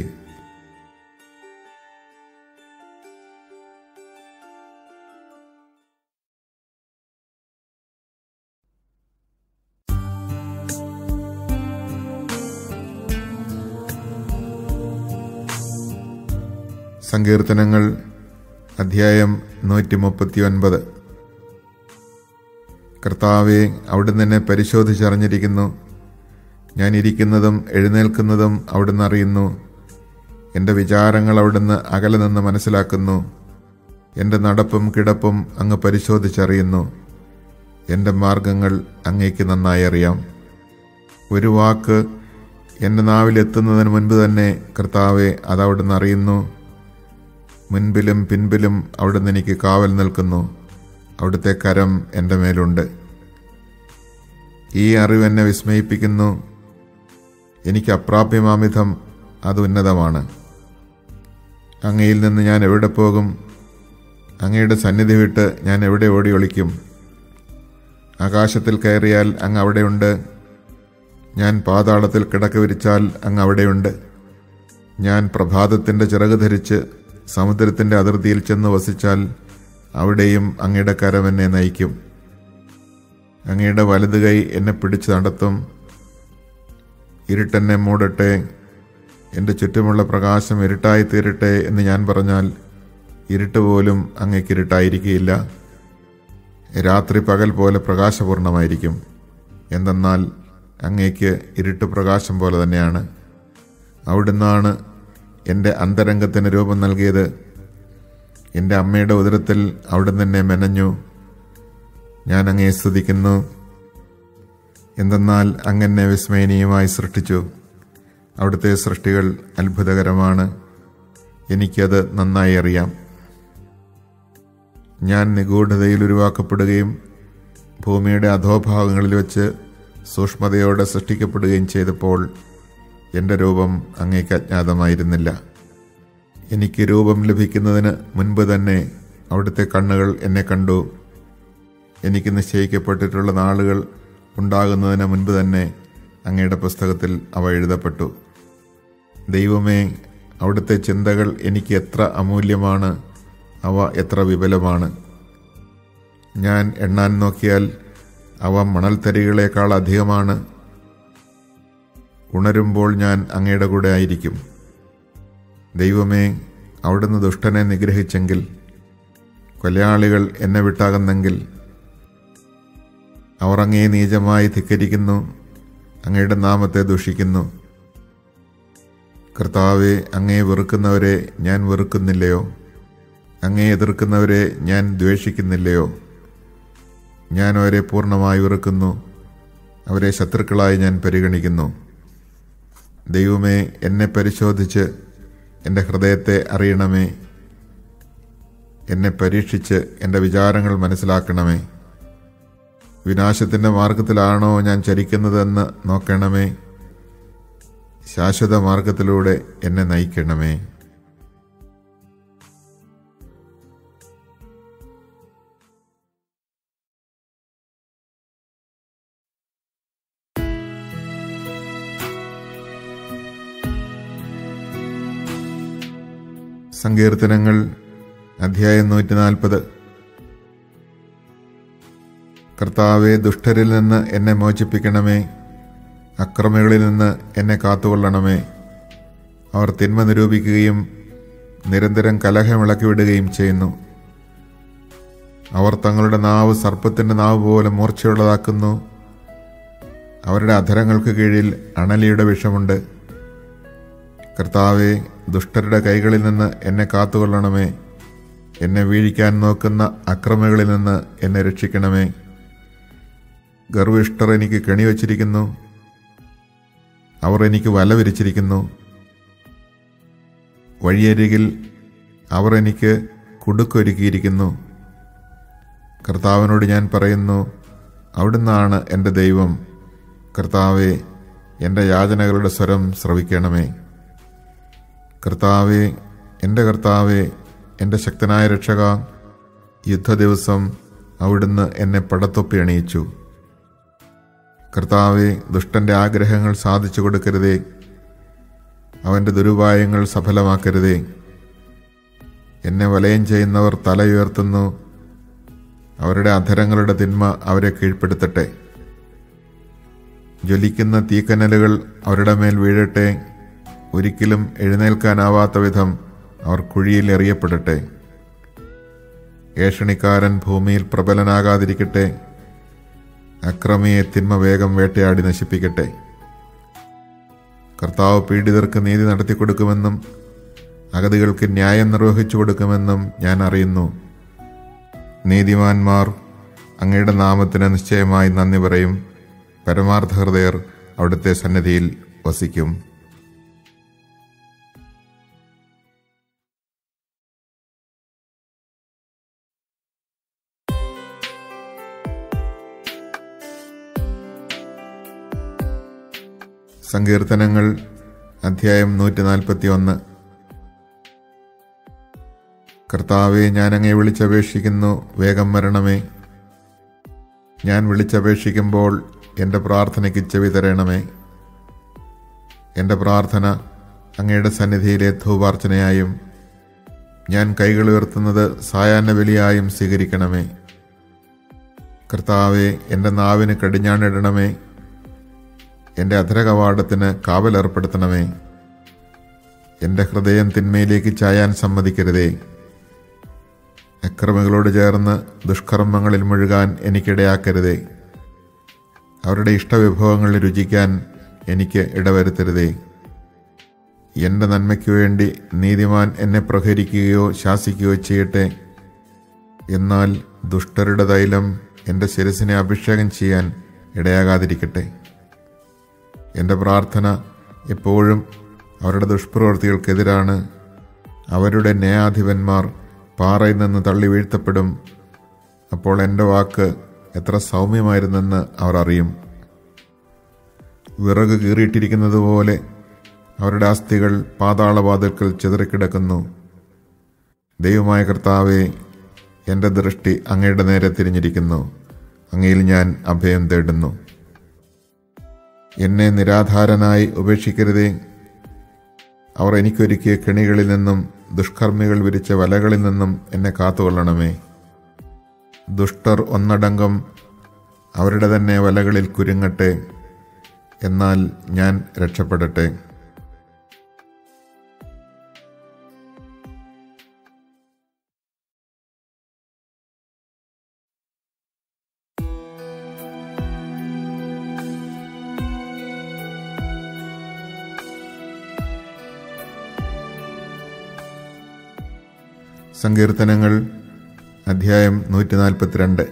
സങ്കീർത്തനങ്ങൾ അധ്യായം നൂറ്റി മുപ്പത്തി ഒൻപത് കർത്താവെ അവിടുന്ന് എന്നെ പരിശോധിച്ചറിഞ്ഞിരിക്കുന്നു ഞാൻ ഇരിക്കുന്നതും എഴുന്നേൽക്കുന്നതും അവിടുന്ന് അറിയുന്നു എൻ്റെ വിചാരങ്ങൾ അവിടുന്ന് അകലെ നിന്ന് മനസ്സിലാക്കുന്നു എൻ്റെ നടപ്പും കിടപ്പും അങ്ങ് പരിശോധിച്ചറിയുന്നു എൻ്റെ മാർഗങ്ങൾ അങ്ങേക്ക് നന്നായി അറിയാം ഒരു വാക്ക് എൻ്റെ നാവിലെത്തുന്നതിന് മുൻപ് തന്നെ കർത്താവെ അത് അവിടുന്ന് അറിയുന്നു മുൻപിലും പിൻപിലും അവിടുന്ന് എനിക്ക് കാവൽ നിൽക്കുന്നു അവിടുത്തെ കരം എൻ്റെ മേലുണ്ട് ഈ അറിവ് എന്നെ വിസ്മയിപ്പിക്കുന്നു എനിക്ക് അപ്രാപ്യമാമിധം അത് ഉന്നതമാണ് അങ്ങയിൽ നിന്ന് ഞാൻ എവിടെ പോകും അങ്ങയുടെ സന്നിധി വിട്ട് ഞാൻ എവിടെ ഓടി ഒളിക്കും ആകാശത്തിൽ കയറിയാൽ അങ്ങ് അവിടെയുണ്ട് ഞാൻ പാതാളത്തിൽ കിടക്ക വിരിച്ചാൽ അങ്ങ് അവിടെയുണ്ട് ഞാൻ പ്രഭാതത്തിൻ്റെ ചിറക് ധരിച്ച് സമുദ്രത്തിൻ്റെ അതിർത്തിയിൽ ചെന്ന് വസിച്ചാൽ അവിടെയും അങ്ങയുടെ കരം എന്നെ നയിക്കും അങ്ങയുടെ വലത് കൈ എന്നെ പിടിച്ച് നടത്തും ഇരുട്ടെന്നെ മൂടട്ടെ എൻ്റെ ചുറ്റുമുള്ള പ്രകാശം ഇരുട്ടായി തീരട്ടെ എന്ന് ഞാൻ പറഞ്ഞാൽ ഇരുട്ട് പോലും അങ്ങേക്ക് ഇരുട്ടായിരിക്കുകയില്ല രാത്രി പകൽ പോലെ പ്രകാശപൂർണമായിരിക്കും എന്തെന്നാൽ അങ്ങേക്ക് ഇരുട്ട് പ്രകാശം പോലെ തന്നെയാണ് അവിടുന്നാണ് എൻ്റെ അന്തരംഗത്തിന് രൂപം നൽകിയത് എൻ്റെ അമ്മയുടെ ഉദരത്തിൽ അവിടുന്ന് എന്നെ മെനഞ്ഞു ഞാൻ അങ്ങേ സ്തുതിക്കുന്നു എന്തെന്നാൽ അങ്ങനെ വിസ്മയനീയമായി സൃഷ്ടിച്ചു അവിടുത്തെ സൃഷ്ടികൾ അത്ഭുതകരമാണ് എനിക്കത് നന്നായി അറിയാം ഞാൻ നിഗൂഢതയിൽ ഉരുവാക്കപ്പെടുകയും ഭൂമിയുടെ അധോഭാഗങ്ങളിൽ വെച്ച് സൂക്ഷ്മതയോടെ സൃഷ്ടിക്കപ്പെടുകയും ചെയ്തപ്പോൾ എൻ്റെ രൂപം അങ്ങേക്ക് അജ്ഞാതമായിരുന്നില്ല എനിക്ക് രൂപം ലഭിക്കുന്നതിന് മുൻപ് തന്നെ അവിടുത്തെ കണ്ണുകൾ എന്നെ കണ്ടു എനിക്ക് നിശ്ചയിക്കപ്പെട്ടിട്ടുള്ള നാളുകൾ ഉണ്ടാകുന്നതിന് മുൻപ് തന്നെ അങ്ങയുടെ പുസ്തകത്തിൽ അവ എഴുതപ്പെട്ടു ദൈവമേ അവിടുത്തെ ചിന്തകൾ എനിക്ക് എത്ര അമൂല്യമാണ് അവ എത്ര വിപുലമാണ് ഞാൻ എണ്ണാൻ നോക്കിയാൽ അവ മണൽത്തരികളേക്കാൾ അധികമാണ് ഉണരുമ്പോൾ ഞാൻ അങ്ങയുടെ കൂടെ ആയിരിക്കും ദൈവമേ അവിടുന്ന് ദുഷ്ടനെ നിഗ്രഹിച്ചെങ്കിൽ കൊലയാളികൾ എന്നെ വിട്ടാകുന്നെങ്കിൽ അവർ അങ്ങേ നീചമായി ധിക്കരിക്കുന്നു അങ്ങയുടെ നാമത്തെ ദുഷിക്കുന്നു കർത്താവെ അങ്ങേ വെറുക്കുന്നവരെ ഞാൻ വെറുക്കുന്നില്ലയോ അങ്ങേ എതിർക്കുന്നവരെ ഞാൻ ദ്വേഷിക്കുന്നില്ലയോ ഞാൻ അവരെ പൂർണ്ണമായി വെറുക്കുന്നു അവരെ ശത്രുക്കളായി ഞാൻ പരിഗണിക്കുന്നു ദൈവമേ എന്നെ പരിശോധിച്ച് എൻ്റെ ഹൃദയത്തെ അറിയണമേ എന്നെ പരീക്ഷിച്ച് എൻ്റെ വിചാരങ്ങൾ മനസ്സിലാക്കണമേ വിനാശത്തിൻ്റെ മാർഗത്തിലാണോ ഞാൻ ചരിക്കുന്നതെന്ന് നോക്കണമേ ശാശ്വത മാർഗത്തിലൂടെ എന്നെ നയിക്കണമേ സങ്കീർത്തനങ്ങൾ അധ്യായം നൂറ്റി നാൽപ്പത് കർത്താവെ ദുഷ്ടരിൽ നിന്ന് എന്നെ മോചിപ്പിക്കണമേ അക്രമികളിൽ നിന്ന് എന്നെ കാത്തുകൊള്ളണമേ അവർ തിന്മ നിരൂപിക്കുകയും നിരന്തരം കലഹമിളക്കി വിടുകയും ചെയ്യുന്നു അവർ തങ്ങളുടെ നാവ് സർപ്പത്തിൻ്റെ നാവ് പോലെ മൂർച്ചയുള്ളതാക്കുന്നു അവരുടെ അധരങ്ങൾക്ക് കീഴിൽ അണലിയുടെ വിഷമുണ്ട് കർത്താവെ ദുഷ്ടരുടെ കൈകളിൽ നിന്ന് എന്നെ കാത്തുകൊള്ളണമേ എന്നെ വീഴിക്കാൻ നോക്കുന്ന അക്രമികളിൽ നിന്ന് എന്നെ രക്ഷിക്കണമേ ഗർവിഷ്ഠർ എനിക്ക് കെണിവച്ചിരിക്കുന്നു അവർ എനിക്ക് വല വിരിച്ചിരിക്കുന്നു വഴിയരികിൽ അവർ എനിക്ക് കുടുക്കൊരുക്കിയിരിക്കുന്നു കർത്താവിനോട് ഞാൻ പറയുന്നു അവിടുന്നാണ് എൻ്റെ ദൈവം കർത്താവെ എൻ്റെ യാചനകളുടെ സ്വരം ശ്രവിക്കണമേ കർത്താവെ എൻ്റെ കർത്താവെ എൻ്റെ ശക്തനായ രക്ഷക യുദ്ധദിവസം അവിടുന്ന് എന്നെ പടത്തൊപ്പി അണിയിച്ചു കർത്താവെ ദുഷ്ടന്റെ ആഗ്രഹങ്ങൾ സാധിച്ചു കൊടുക്കരുതേ അവന്റെ ദുരുപായങ്ങൾ സഫലമാക്കരുതേ എന്നെ വലയം ചെയ്യുന്നവർ തല ഉയർത്തുന്നു അവരുടെ അധരങ്ങളുടെ തിന്മ അവരെ കീഴ്പ്പെടുത്തട്ടെ ജ്വലിക്കുന്ന തീക്കനലുകൾ അവരുടെ മേൽ വീഴട്ടെ ഒരിക്കലും എഴുന്നേൽക്കാനാവാത്ത വിധം അവർ കുഴിയിൽ എറിയപ്പെടട്ടെ ഏഷണിക്കാരൻ ഭൂമിയിൽ പ്രബലനാകാതിരിക്കട്ടെ അക്രമിയെ തിന്മ വേഗം വേട്ടയാടി നശിപ്പിക്കട്ടെ കർത്താവ് പീഡിതർക്ക് നീതി നടത്തിക്കൊടുക്കുമെന്നും അഗതികൾക്ക് ന്യായം നിർവഹിച്ചു കൊടുക്കുമെന്നും ഞാൻ അറിയുന്നു നീതിമാന്മാർ അങ്ങയുടെ നാമത്തിന് നിശ്ചയമായി നന്ദി പറയും പരമാർത്ഥ ഹൃദയർ അവിടുത്തെ സന്നിധിയിൽ വസിക്കും സങ്കീർത്തനങ്ങൾ അധ്യായം നൂറ്റി നാൽപ്പത്തി ഒന്ന് കർത്താവെ ഞാൻ അങ്ങേ വിളിച്ചപേക്ഷിക്കുന്നു വേഗം വരണമേ ഞാൻ വിളിച്ചപേക്ഷിക്കുമ്പോൾ എൻ്റെ പ്രാർത്ഥനയ്ക്ക് ചെവി തരണമേ എൻ്റെ പ്രാർത്ഥന അങ്ങയുടെ സന്നിധിയിലെ ധൂപാർച്ചനയായും ഞാൻ കൈകൾ ഉയർത്തുന്നത് സായാഹ്ന ബലിയായും സ്വീകരിക്കണമേ കർത്താവെ എൻ്റെ നാവിന് കടിഞ്ഞാണിടണമേ എൻ്റെ അധരകവാടത്തിന് കാവലേർപ്പെടുത്തണമേ എൻ്റെ ഹൃദയം തിന്മയിലേക്ക് ചായാൻ സമ്മതിക്കരുതേ അക്രമികളോട് ചേർന്ന് ദുഷ്കർമ്മങ്ങളിൽ മുഴുകാൻ എനിക്കിടയാക്കരുതേ അവരുടെ ഇഷ്ടവിഭവങ്ങൾ രുചിക്കാൻ എനിക്ക് ഇടവരുത്തരുതേ എൻ്റെ നന്മയ്ക്കു വേണ്ടി നീതിമാൻ എന്നെ പ്രഹരിക്കുകയോ ശാസിക്കുകയോ ചെയ്യട്ടെ എന്നാൽ ദുഷ്ടരുടെ തൈലം എൻ്റെ ശിരസിനെ അഭിഷേകം ചെയ്യാൻ ഇടയാകാതിരിക്കട്ടെ എൻ്റെ പ്രാർത്ഥന എപ്പോഴും അവരുടെ ദുഷ്പ്രവൃത്തികൾക്കെതിരാണ് അവരുടെ ന്യായാധിപന്മാർ പാറയിൽ നിന്ന് തള്ളി വീഴ്ത്തപ്പെടും അപ്പോൾ എൻ്റെ വാക്ക് എത്ര സൗമ്യമായിരുന്നെന്ന് അവർ അറിയും വിറക് കീറിയിട്ടിരിക്കുന്നത് പോലെ അവരുടെ അസ്ഥികൾ പാതാളവാതിൽക്കൽ ചിതറിക്കിടക്കുന്നു ദൈവമായ കർത്താവെ എൻ്റെ ദൃഷ്ടി അങ്ങയുടെ നേരെ തിരിഞ്ഞിരിക്കുന്നു അങ്ങയിൽ ഞാൻ അഭയം തേടുന്നു എന്നെ നിരാധാരനായി ഉപേക്ഷിക്കരുതേ അവർ എനിക്കൊരുക്കിയ കെണികളിൽ നിന്നും ദുഷ്കർമ്മികൾ വിരിച്ച വലകളിൽ നിന്നും എന്നെ കാത്തുകൊള്ളണമേ ദുഷ്ടർ ഒന്നടങ്കം അവരുടെ തന്നെ വലകളിൽ കുരുങ്ങട്ടെ എന്നാൽ ഞാൻ രക്ഷപ്പെടട്ടെ സങ്കീർത്തനങ്ങൾ അധ്യായം നൂറ്റി നാൽപ്പത്തിരണ്ട്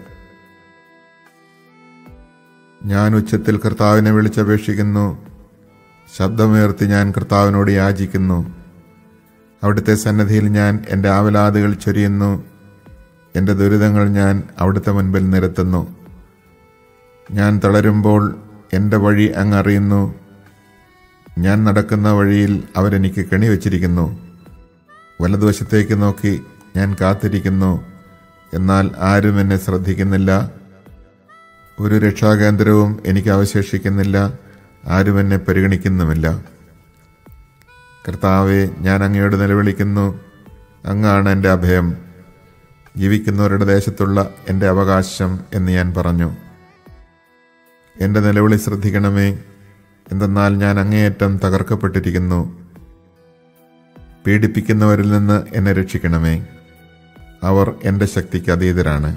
ഞാൻ ഉച്ചത്തിൽ കർത്താവിനെ വിളിച്ചപേക്ഷിക്കുന്നു ശബ്ദമുയർത്തി ഞാൻ കർത്താവിനോട് യാചിക്കുന്നു അവിടുത്തെ സന്നദ്ധിയിൽ ഞാൻ എൻ്റെ ആവലാതുകൾ ചൊരിയുന്നു എൻ്റെ ദുരിതങ്ങൾ ഞാൻ അവിടുത്തെ മുൻപിൽ നിരത്തുന്നു ഞാൻ തളരുമ്പോൾ എൻ്റെ വഴി അങ്ങ് അറിയുന്നു ഞാൻ നടക്കുന്ന വഴിയിൽ അവരെനിക്ക് കെണി വച്ചിരിക്കുന്നു വലതുവശത്തേക്ക് നോക്കി ഞാൻ കാത്തിരിക്കുന്നു എന്നാൽ ആരും എന്നെ ശ്രദ്ധിക്കുന്നില്ല ഒരു രക്ഷാകേന്ദ്രവും എനിക്ക് അവശേഷിക്കുന്നില്ല ആരും എന്നെ പരിഗണിക്കുന്നുമില്ല കർത്താവെ ഞാൻ അങ്ങയോട് നിലവിളിക്കുന്നു അങ്ങാണ് എൻ്റെ അഭയം ജീവിക്കുന്നവരുടെ ദേശത്തുള്ള എൻ്റെ അവകാശം എന്ന് ഞാൻ പറഞ്ഞു എൻ്റെ നിലവിളി ശ്രദ്ധിക്കണമേ എന്തെന്നാൽ ഞാൻ അങ്ങേയറ്റം തകർക്കപ്പെട്ടിരിക്കുന്നു പീഡിപ്പിക്കുന്നവരിൽ നിന്ന് എന്നെ രക്ഷിക്കണമേ അവർ എൻ്റെ ശക്തിക്ക് അതീതരാണ്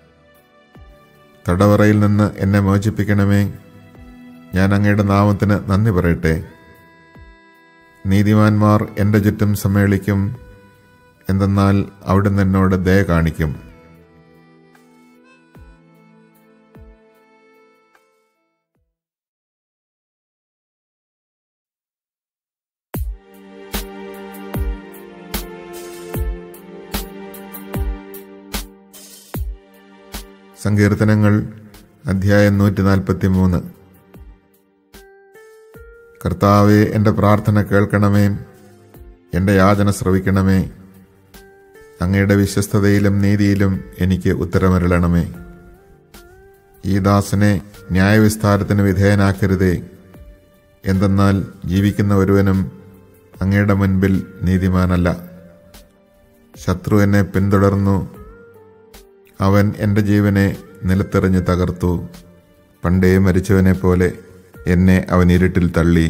തടവറയിൽ നിന്ന് എന്നെ മോചിപ്പിക്കണമേ ഞാൻ അങ്ങയുടെ നാമത്തിന് നന്ദി പറയട്ടെ നീതിമാന്മാർ എൻ്റെ ചുറ്റും സമ്മേളിക്കും എന്തെന്നാൽ അവിടുന്ന് എന്നോട് ദയ കാണിക്കും സങ്കീർത്തനങ്ങൾ അധ്യായം നൂറ്റി നാൽപ്പത്തി മൂന്ന് കർത്താവെ എൻ്റെ പ്രാർത്ഥന കേൾക്കണമേ എൻ്റെ യാചന ശ്രവിക്കണമേ അങ്ങയുടെ വിശ്വസ്തതയിലും നീതിയിലും എനിക്ക് ഉത്തരമരുളണമേ ഈ ദാസനെ ന്യായവിസ്താരത്തിന് വിധേയനാക്കരുതേ എന്തെന്നാൽ ജീവിക്കുന്ന ഒരുവനും അങ്ങയുടെ മുൻപിൽ നീതിമാനല്ല ശത്രു എന്നെ പിന്തുടർന്നു അവൻ എൻ്റെ ജീവനെ നിലത്തെറിഞ്ഞ് തകർത്തു പണ്ടേ മരിച്ചവനെ പോലെ എന്നെ അവൻ ഇരുട്ടിൽ തള്ളി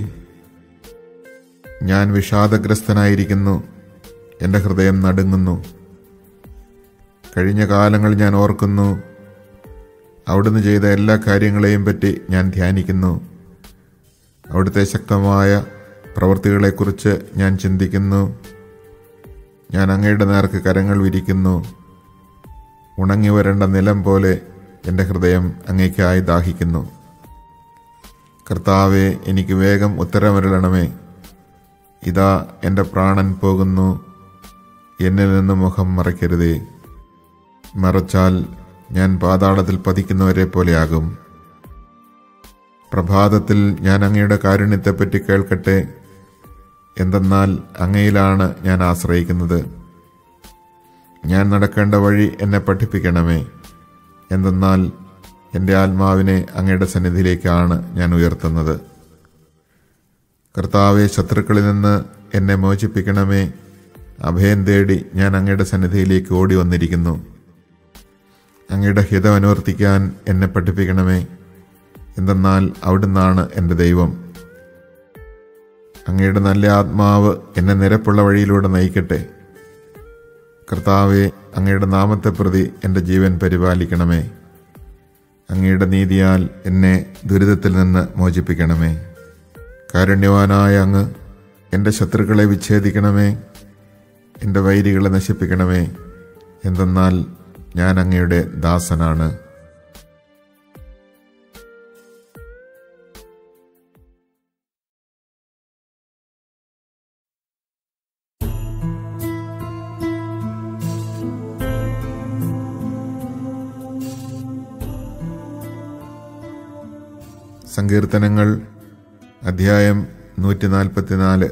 ഞാൻ വിഷാദഗ്രസ്തനായിരിക്കുന്നു എൻ്റെ ഹൃദയം നടുങ്ങുന്നു കഴിഞ്ഞ കാലങ്ങൾ ഞാൻ ഓർക്കുന്നു അവിടുന്ന് ചെയ്ത എല്ലാ കാര്യങ്ങളെയും പറ്റി ഞാൻ ധ്യാനിക്കുന്നു അവിടുത്തെ ശക്തമായ പ്രവൃത്തികളെക്കുറിച്ച് ഞാൻ ചിന്തിക്കുന്നു ഞാൻ അങ്ങയുടെ നേർക്ക് കരങ്ങൾ വിരിക്കുന്നു ഉണങ്ങി വരേണ്ട നിലം പോലെ എൻ്റെ ഹൃദയം അങ്ങേക്കായി ദാഹിക്കുന്നു കർത്താവെ എനിക്ക് വേഗം ഉത്തരമരുളണമേ ഇതാ എൻ്റെ പ്രാണൻ പോകുന്നു എന്നിൽ നിന്ന് മുഖം മറയ്ക്കരുതേ മറച്ചാൽ ഞാൻ പാതാളത്തിൽ പതിക്കുന്നവരെ പോലെയാകും പ്രഭാതത്തിൽ ഞാൻ അങ്ങയുടെ കാരുണ്യത്തെപ്പറ്റി കേൾക്കട്ടെ എന്തെന്നാൽ അങ്ങയിലാണ് ഞാൻ ആശ്രയിക്കുന്നത് ഞാൻ നടക്കേണ്ട വഴി എന്നെ പഠിപ്പിക്കണമേ എന്തെന്നാൽ എൻ്റെ ആത്മാവിനെ അങ്ങയുടെ സന്നിധിയിലേക്കാണ് ഞാൻ ഉയർത്തുന്നത് കർത്താവെ ശത്രുക്കളിൽ നിന്ന് എന്നെ മോചിപ്പിക്കണമേ അഭയം തേടി ഞാൻ അങ്ങയുടെ സന്നിധിയിലേക്ക് ഓടി വന്നിരിക്കുന്നു അങ്ങയുടെ ഹിതം അനുവർത്തിക്കാൻ എന്നെ പഠിപ്പിക്കണമേ എന്തെന്നാൽ അവിടുന്നാണ് എൻ്റെ ദൈവം അങ്ങയുടെ നല്ല ആത്മാവ് എന്നെ നിരപ്പുള്ള വഴിയിലൂടെ നയിക്കട്ടെ കർത്താവെ അങ്ങയുടെ നാമത്തെ പ്രതി എൻ്റെ ജീവൻ പരിപാലിക്കണമേ അങ്ങയുടെ നീതിയാൽ എന്നെ ദുരിതത്തിൽ നിന്ന് മോചിപ്പിക്കണമേ കാരുണ്യവാനായ അങ്ങ് എൻ്റെ ശത്രുക്കളെ വിച്ഛേദിക്കണമേ എൻ്റെ വൈരികളെ നശിപ്പിക്കണമേ എന്തെന്നാൽ ഞാൻ അങ്ങയുടെ ദാസനാണ് സങ്കീർത്തനങ്ങൾ അധ്യായം നൂറ്റി നാൽപ്പത്തിനാല്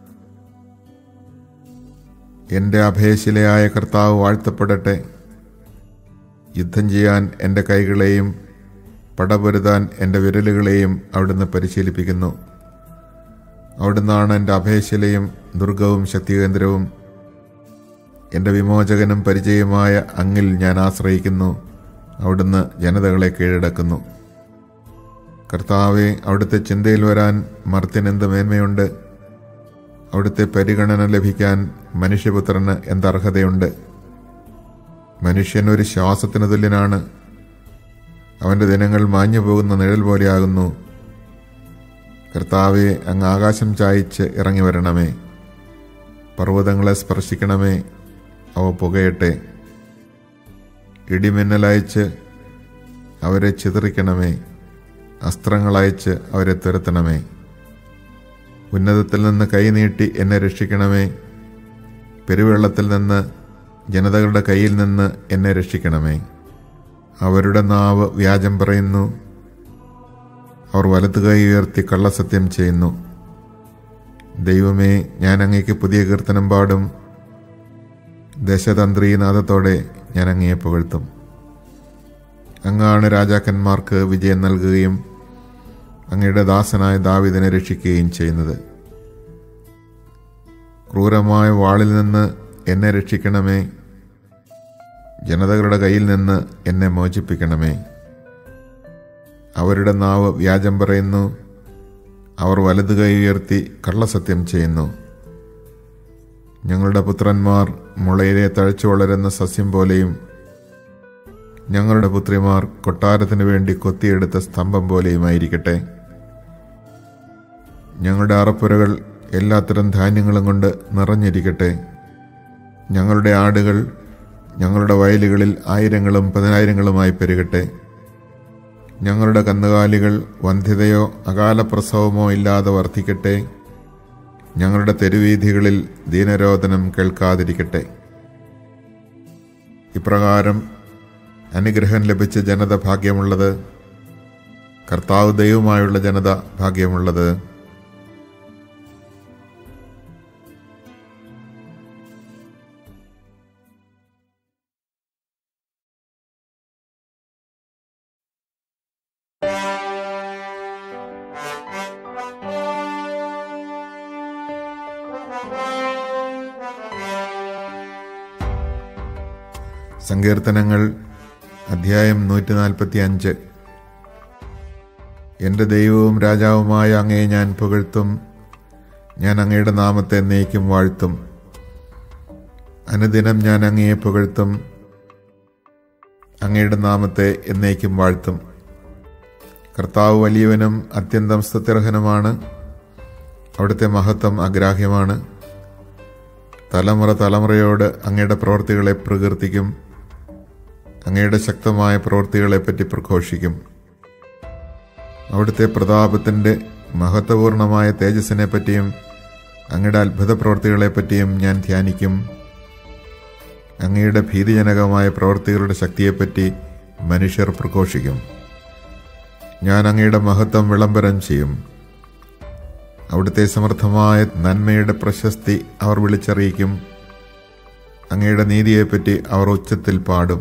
എൻ്റെ അഭയശിലയായ കർത്താവ് വാഴ്ത്തപ്പെടട്ടെ യുദ്ധം ചെയ്യാൻ എൻ്റെ കൈകളെയും പടപൊരുതാൻ എൻ്റെ വിരലുകളെയും അവിടുന്ന് പരിശീലിപ്പിക്കുന്നു അവിടുന്നാണ് എൻ്റെ അഭയശിലയും ദുർഗവും ശക്തികേന്ദ്രവും എൻ്റെ വിമോചകനും പരിചയമായ അങ്ങിൽ ഞാൻ ആശ്രയിക്കുന്നു അവിടുന്ന് ജനതകളെ കീഴടക്കുന്നു കർത്താവെ അവിടുത്തെ ചിന്തയിൽ വരാൻ മർത്യനെന്ത് മേന്മയുണ്ട് അവിടുത്തെ പരിഗണന ലഭിക്കാൻ മനുഷ്യപുത്രന് എന്തർഹതയുണ്ട് മനുഷ്യൻ ഒരു ശ്വാസത്തിന് തുല്യനാണ് അവൻ്റെ ദിനങ്ങൾ മാഞ്ഞു പോകുന്ന നിഴൽ പോലെയാകുന്നു കർത്താവെ അങ്ങ് ആകാശം ചായച്ച് ഇറങ്ങി വരണമേ പർവ്വതങ്ങളെ സ്പർശിക്കണമേ അവ പുകയട്ടെ ഇടിമിന്നലയച്ച് അവരെ ചിതറിക്കണമേ അസ്ത്രങ്ങളയച്ച് അവരെ തുരത്തണമേ ഉന്നതത്തിൽ നിന്ന് കൈനീട്ടി എന്നെ രക്ഷിക്കണമേ പെരുവെള്ളത്തിൽ നിന്ന് ജനതകളുടെ കയ്യിൽ നിന്ന് എന്നെ രക്ഷിക്കണമേ അവരുടെ നാവ് വ്യാജം പറയുന്നു അവർ വലതു കൈ ഉയർത്തി കള്ളസത്യം ചെയ്യുന്നു ദൈവമേ ഞാൻ അങ്ങേക്ക് പുതിയ കീർത്തനം പാടും ദശതന്ത്രീനാഥത്തോടെ ഞാൻ അങ്ങയെ പുകഴ്ത്തും അങ്ങാണ് രാജാക്കന്മാർക്ക് വിജയം നൽകുകയും അങ്ങയുടെ ദാസനായ ദാവിദിനെ രക്ഷിക്കുകയും ചെയ്യുന്നത് ക്രൂരമായ വാളിൽ നിന്ന് എന്നെ രക്ഷിക്കണമേ ജനതകളുടെ കയ്യിൽ നിന്ന് എന്നെ മോചിപ്പിക്കണമേ അവരുടെ നാവ് വ്യാജം പറയുന്നു അവർ വലതു കൈ ഉയർത്തി കള്ളസത്യം ചെയ്യുന്നു ഞങ്ങളുടെ പുത്രന്മാർ മുളയിലെ തഴച്ചു വളരുന്ന സസ്യം പോലെയും ഞങ്ങളുടെ പുത്രിമാർ കൊട്ടാരത്തിനു വേണ്ടി കൊത്തിയെടുത്ത സ്തംഭം പോലെയുമായിരിക്കട്ടെ ഞങ്ങളുടെ അറപ്പുരകൾ എല്ലാത്തരം ധാന്യങ്ങളും കൊണ്ട് നിറഞ്ഞിരിക്കട്ടെ ഞങ്ങളുടെ ആടുകൾ ഞങ്ങളുടെ വയലുകളിൽ ആയിരങ്ങളും പതിനായിരങ്ങളുമായി പെരുകട്ടെ ഞങ്ങളുടെ കന്നുകാലികൾ വന്ധ്യതയോ അകാല പ്രസവമോ ഇല്ലാതെ വർദ്ധിക്കട്ടെ ഞങ്ങളുടെ തെരുവീഥികളിൽ ദീനരോധനം കേൾക്കാതിരിക്കട്ടെ ഇപ്രകാരം അനുഗ്രഹം ലഭിച്ച ജനത ഭാഗ്യമുള്ളത് കർത്താവ് ദൈവമായുള്ള ജനത ഭാഗ്യമുള്ളത് സങ്കീർത്തനങ്ങൾ അധ്യായം നൂറ്റി നാൽപ്പത്തി അഞ്ച് എൻ്റെ ദൈവവും രാജാവുമായ അങ്ങയെ ഞാൻ പുകഴ്ത്തും ഞാൻ അങ്ങയുടെ നാമത്തെ എന്നേക്കും വാഴ്ത്തും അനുദിനം ഞാൻ അങ്ങയെ പുകഴ്ത്തും അങ്ങയുടെ നാമത്തെ എന്നേക്കും വാഴ്ത്തും കർത്താവ് വലിയവനും അത്യന്തം സ്തുത്യർഹനുമാണ് അവിടുത്തെ മഹത്വം അഗ്രാഹ്യമാണ് തലമുറ തലമുറയോട് അങ്ങയുടെ പ്രവൃത്തികളെ പ്രകീർത്തിക്കും അങ്ങയുടെ ശക്തമായ പ്രവൃത്തികളെപ്പറ്റി പ്രഘോഷിക്കും അവിടുത്തെ പ്രതാപത്തിൻ്റെ മഹത്വപൂർണമായ തേജസ്സിനെ പറ്റിയും അങ്ങയുടെ അത്ഭുത പ്രവൃത്തികളെപ്പറ്റിയും ഞാൻ ധ്യാനിക്കും അങ്ങയുടെ ഭീതിജനകമായ പ്രവൃത്തികളുടെ ശക്തിയെപ്പറ്റി മനുഷ്യർ പ്രഘോഷിക്കും ഞാൻ അങ്ങയുടെ മഹത്വം വിളംബരം ചെയ്യും അവിടുത്തെ സമർത്ഥമായ നന്മയുടെ പ്രശസ്തി അവർ വിളിച്ചറിയിക്കും അങ്ങയുടെ നീതിയെപ്പറ്റി അവർ ഉച്ചത്തിൽ പാടും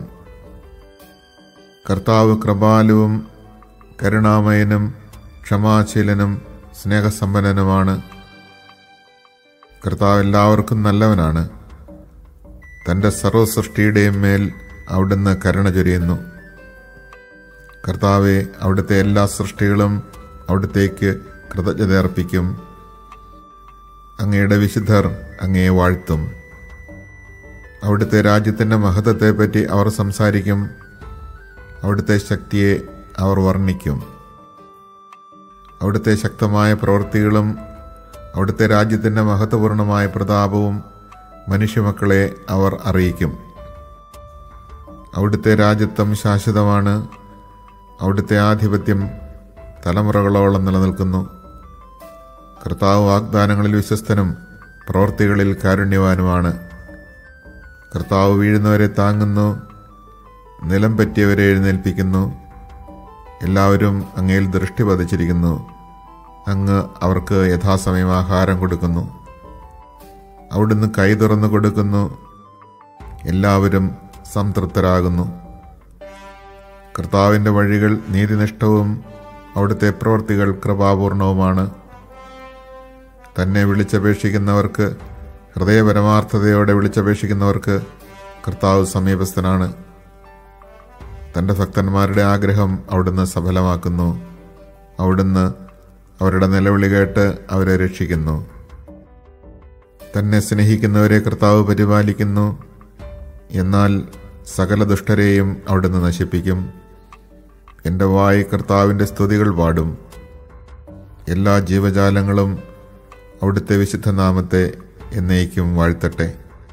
കർത്താവ് കൃപാലുവും കരുണാമയനും ക്ഷമാശീലനും സ്നേഹസമ്പന്നനുമാണ് കർത്താവ് എല്ലാവർക്കും നല്ലവനാണ് തൻ്റെ സർവസൃഷ്ടിയുടെയും മേൽ അവിടുന്ന് കരുണ ചൊരിയുന്നു കർത്താവെ അവിടുത്തെ എല്ലാ സൃഷ്ടികളും അവിടുത്തേക്ക് കൃതജ്ഞത അർപ്പിക്കും അങ്ങയുടെ വിശുദ്ധർ അങ്ങയെ വാഴ്ത്തും അവിടുത്തെ രാജ്യത്തിൻ്റെ മഹത്വത്തെപ്പറ്റി അവർ സംസാരിക്കും അവിടുത്തെ ശക്തിയെ അവർ വർണ്ണിക്കും അവിടുത്തെ ശക്തമായ പ്രവൃത്തികളും അവിടുത്തെ രാജ്യത്തിൻ്റെ മഹത്വപൂർണമായ പ്രതാപവും മനുഷ്യമക്കളെ അവർ അറിയിക്കും അവിടുത്തെ രാജ്യത്വം ശാശ്വതമാണ് അവിടുത്തെ ആധിപത്യം തലമുറകളോളം നിലനിൽക്കുന്നു കർത്താവ് വാഗ്ദാനങ്ങളിൽ വിശ്വസ്തനും പ്രവൃത്തികളിൽ കാരുണ്യവാനുമാണ് കർത്താവ് വീഴുന്നവരെ താങ്ങുന്നു നിലം പറ്റിയവരെ എഴുന്നേൽപ്പിക്കുന്നു എല്ലാവരും അങ്ങയിൽ ദൃഷ്ടി പതിച്ചിരിക്കുന്നു അങ്ങ് അവർക്ക് യഥാസമയം ആഹാരം കൊടുക്കുന്നു അവിടുന്ന് കൈ തുറന്നു കൊടുക്കുന്നു എല്ലാവരും സംതൃപ്തരാകുന്നു കർത്താവിൻ്റെ വഴികൾ നീതിനിഷ്ഠവും അവിടുത്തെ പ്രവൃത്തികൾ കൃപാപൂർണവുമാണ് തന്നെ വിളിച്ചപേക്ഷിക്കുന്നവർക്ക് ഹൃദയപരമാർത്ഥതയോടെ വിളിച്ചപേക്ഷിക്കുന്നവർക്ക് കർത്താവ് സമീപസ്ഥനാണ് തൻ്റെ ഭക്തന്മാരുടെ ആഗ്രഹം അവിടുന്ന് സഫലമാക്കുന്നു അവിടുന്ന് അവരുടെ നിലവിളി കേട്ട് അവരെ രക്ഷിക്കുന്നു തന്നെ സ്നേഹിക്കുന്നവരെ കർത്താവ് പരിപാലിക്കുന്നു എന്നാൽ സകല ദുഷ്ടരെയും അവിടുന്ന് നശിപ്പിക്കും എൻ്റെ വായി കർത്താവിൻ്റെ സ്തുതികൾ പാടും എല്ലാ ജീവജാലങ്ങളും അവിടുത്തെ വിശുദ്ധ നാമത്തെ എന്നേക്കും വാഴ്ത്തട്ടെ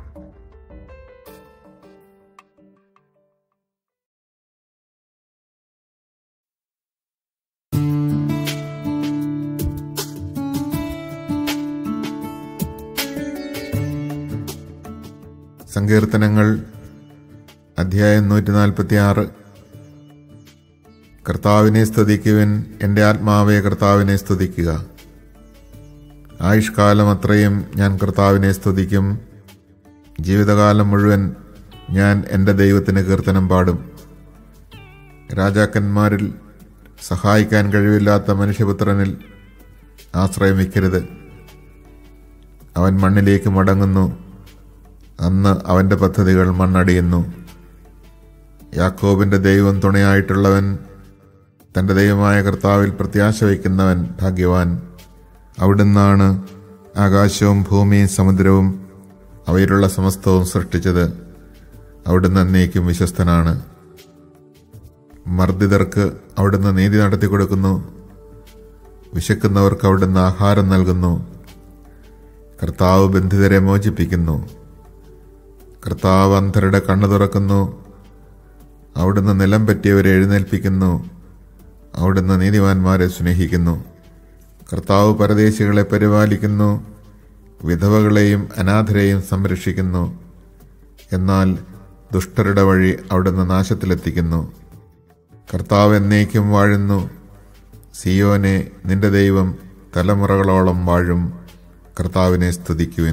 സങ്കീർത്തനങ്ങൾ അധ്യായം നൂറ്റി നാൽപ്പത്തി ആറ് കർത്താവിനെ സ്തുതിക്കുവിൻ എൻ്റെ ആത്മാവെ കർത്താവിനെ സ്തുതിക്കുക ആയുഷ്കാലം അത്രയും ഞാൻ കർത്താവിനെ സ്തുതിക്കും ജീവിതകാലം മുഴുവൻ ഞാൻ എൻ്റെ ദൈവത്തിന് കീർത്തനം പാടും രാജാക്കന്മാരിൽ സഹായിക്കാൻ കഴിവില്ലാത്ത മനുഷ്യപുത്രനിൽ ആശ്രയം വയ്ക്കരുത് അവൻ മണ്ണിലേക്ക് മടങ്ങുന്നു അന്ന് അവൻ്റെ പദ്ധതികൾ മണ്ണടിയുന്നു യാക്കോബിൻ്റെ ദൈവം തുണയായിട്ടുള്ളവൻ തൻ്റെ ദൈവമായ കർത്താവിൽ പ്രത്യാശ വയ്ക്കുന്നവൻ ഭാഗ്യവാൻ അവിടുന്നാണ് ആകാശവും ഭൂമിയും സമുദ്രവും അവയിലുള്ള സമസ്തവും സൃഷ്ടിച്ചത് അവിടുന്ന് എന്നേക്കും വിശ്വസ്തനാണ് മർദ്ദിതർക്ക് അവിടുന്ന് നീതി നടത്തി കൊടുക്കുന്നു വിശക്കുന്നവർക്ക് അവിടുന്ന് ആഹാരം നൽകുന്നു കർത്താവ് ബന്ധിതരെ മോചിപ്പിക്കുന്നു കർത്താവ് അന്ധരുടെ കണ്ണു തുറക്കുന്നു അവിടുന്ന് നിലം പറ്റിയവരെ എഴുന്നേൽപ്പിക്കുന്നു അവിടുന്ന് നീതിമാന്മാരെ സ്നേഹിക്കുന്നു കർത്താവ് പരദേശികളെ പരിപാലിക്കുന്നു വിധവകളെയും അനാഥരെയും സംരക്ഷിക്കുന്നു എന്നാൽ ദുഷ്ടരുടെ വഴി അവിടുന്ന് നാശത്തിലെത്തിക്കുന്നു കർത്താവ് എന്നേക്കും വാഴുന്നു സിയോനെ നിന്റെ ദൈവം തലമുറകളോളം വാഴും കർത്താവിനെ സ്തുതിക്കുവിൻ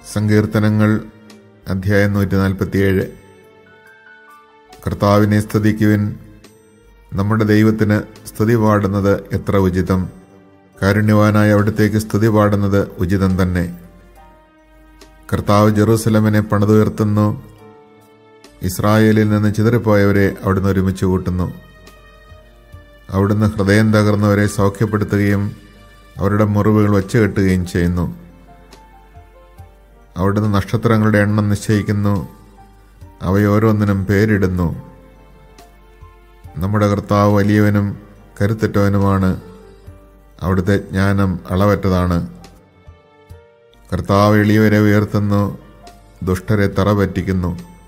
സങ്കീർത്തനങ്ങൾ അധ്യായം നൂറ്റി നാൽപ്പത്തിയേഴ് കർത്താവിനെ സ്തുതിക്കുവിൻ നമ്മുടെ ദൈവത്തിന് സ്തുതി പാടുന്നത് എത്ര ഉചിതം കാരുണ്യവാനായ അവിടത്തേക്ക് സ്തുതി പാടുന്നത് ഉചിതം തന്നെ കർത്താവ് ജെറൂസലമിനെ പണിതുയർത്തുന്നു ഇസ്രായേലിൽ നിന്ന് ചിതറിപ്പോയവരെ അവിടുന്ന് ഒരുമിച്ച് കൂട്ടുന്നു അവിടുന്ന് ഹൃദയം തകർന്നവരെ സൗഖ്യപ്പെടുത്തുകയും അവരുടെ മുറിവുകൾ വച്ചുകെട്ടുകയും ചെയ്യുന്നു അവിടുന്ന് നക്ഷത്രങ്ങളുടെ എണ്ണം നിശ്ചയിക്കുന്നു അവയോരോന്നിനും പേരിടുന്നു നമ്മുടെ കർത്താവ് വലിയവനും കരുത്തറ്റവനുമാണ് അവിടുത്തെ ജ്ഞാനം അളവറ്റതാണ് കർത്താവ് എളിയവരെ ഉയർത്തുന്നു ദുഷ്ടരെ തറ പറ്റിക്കുന്നു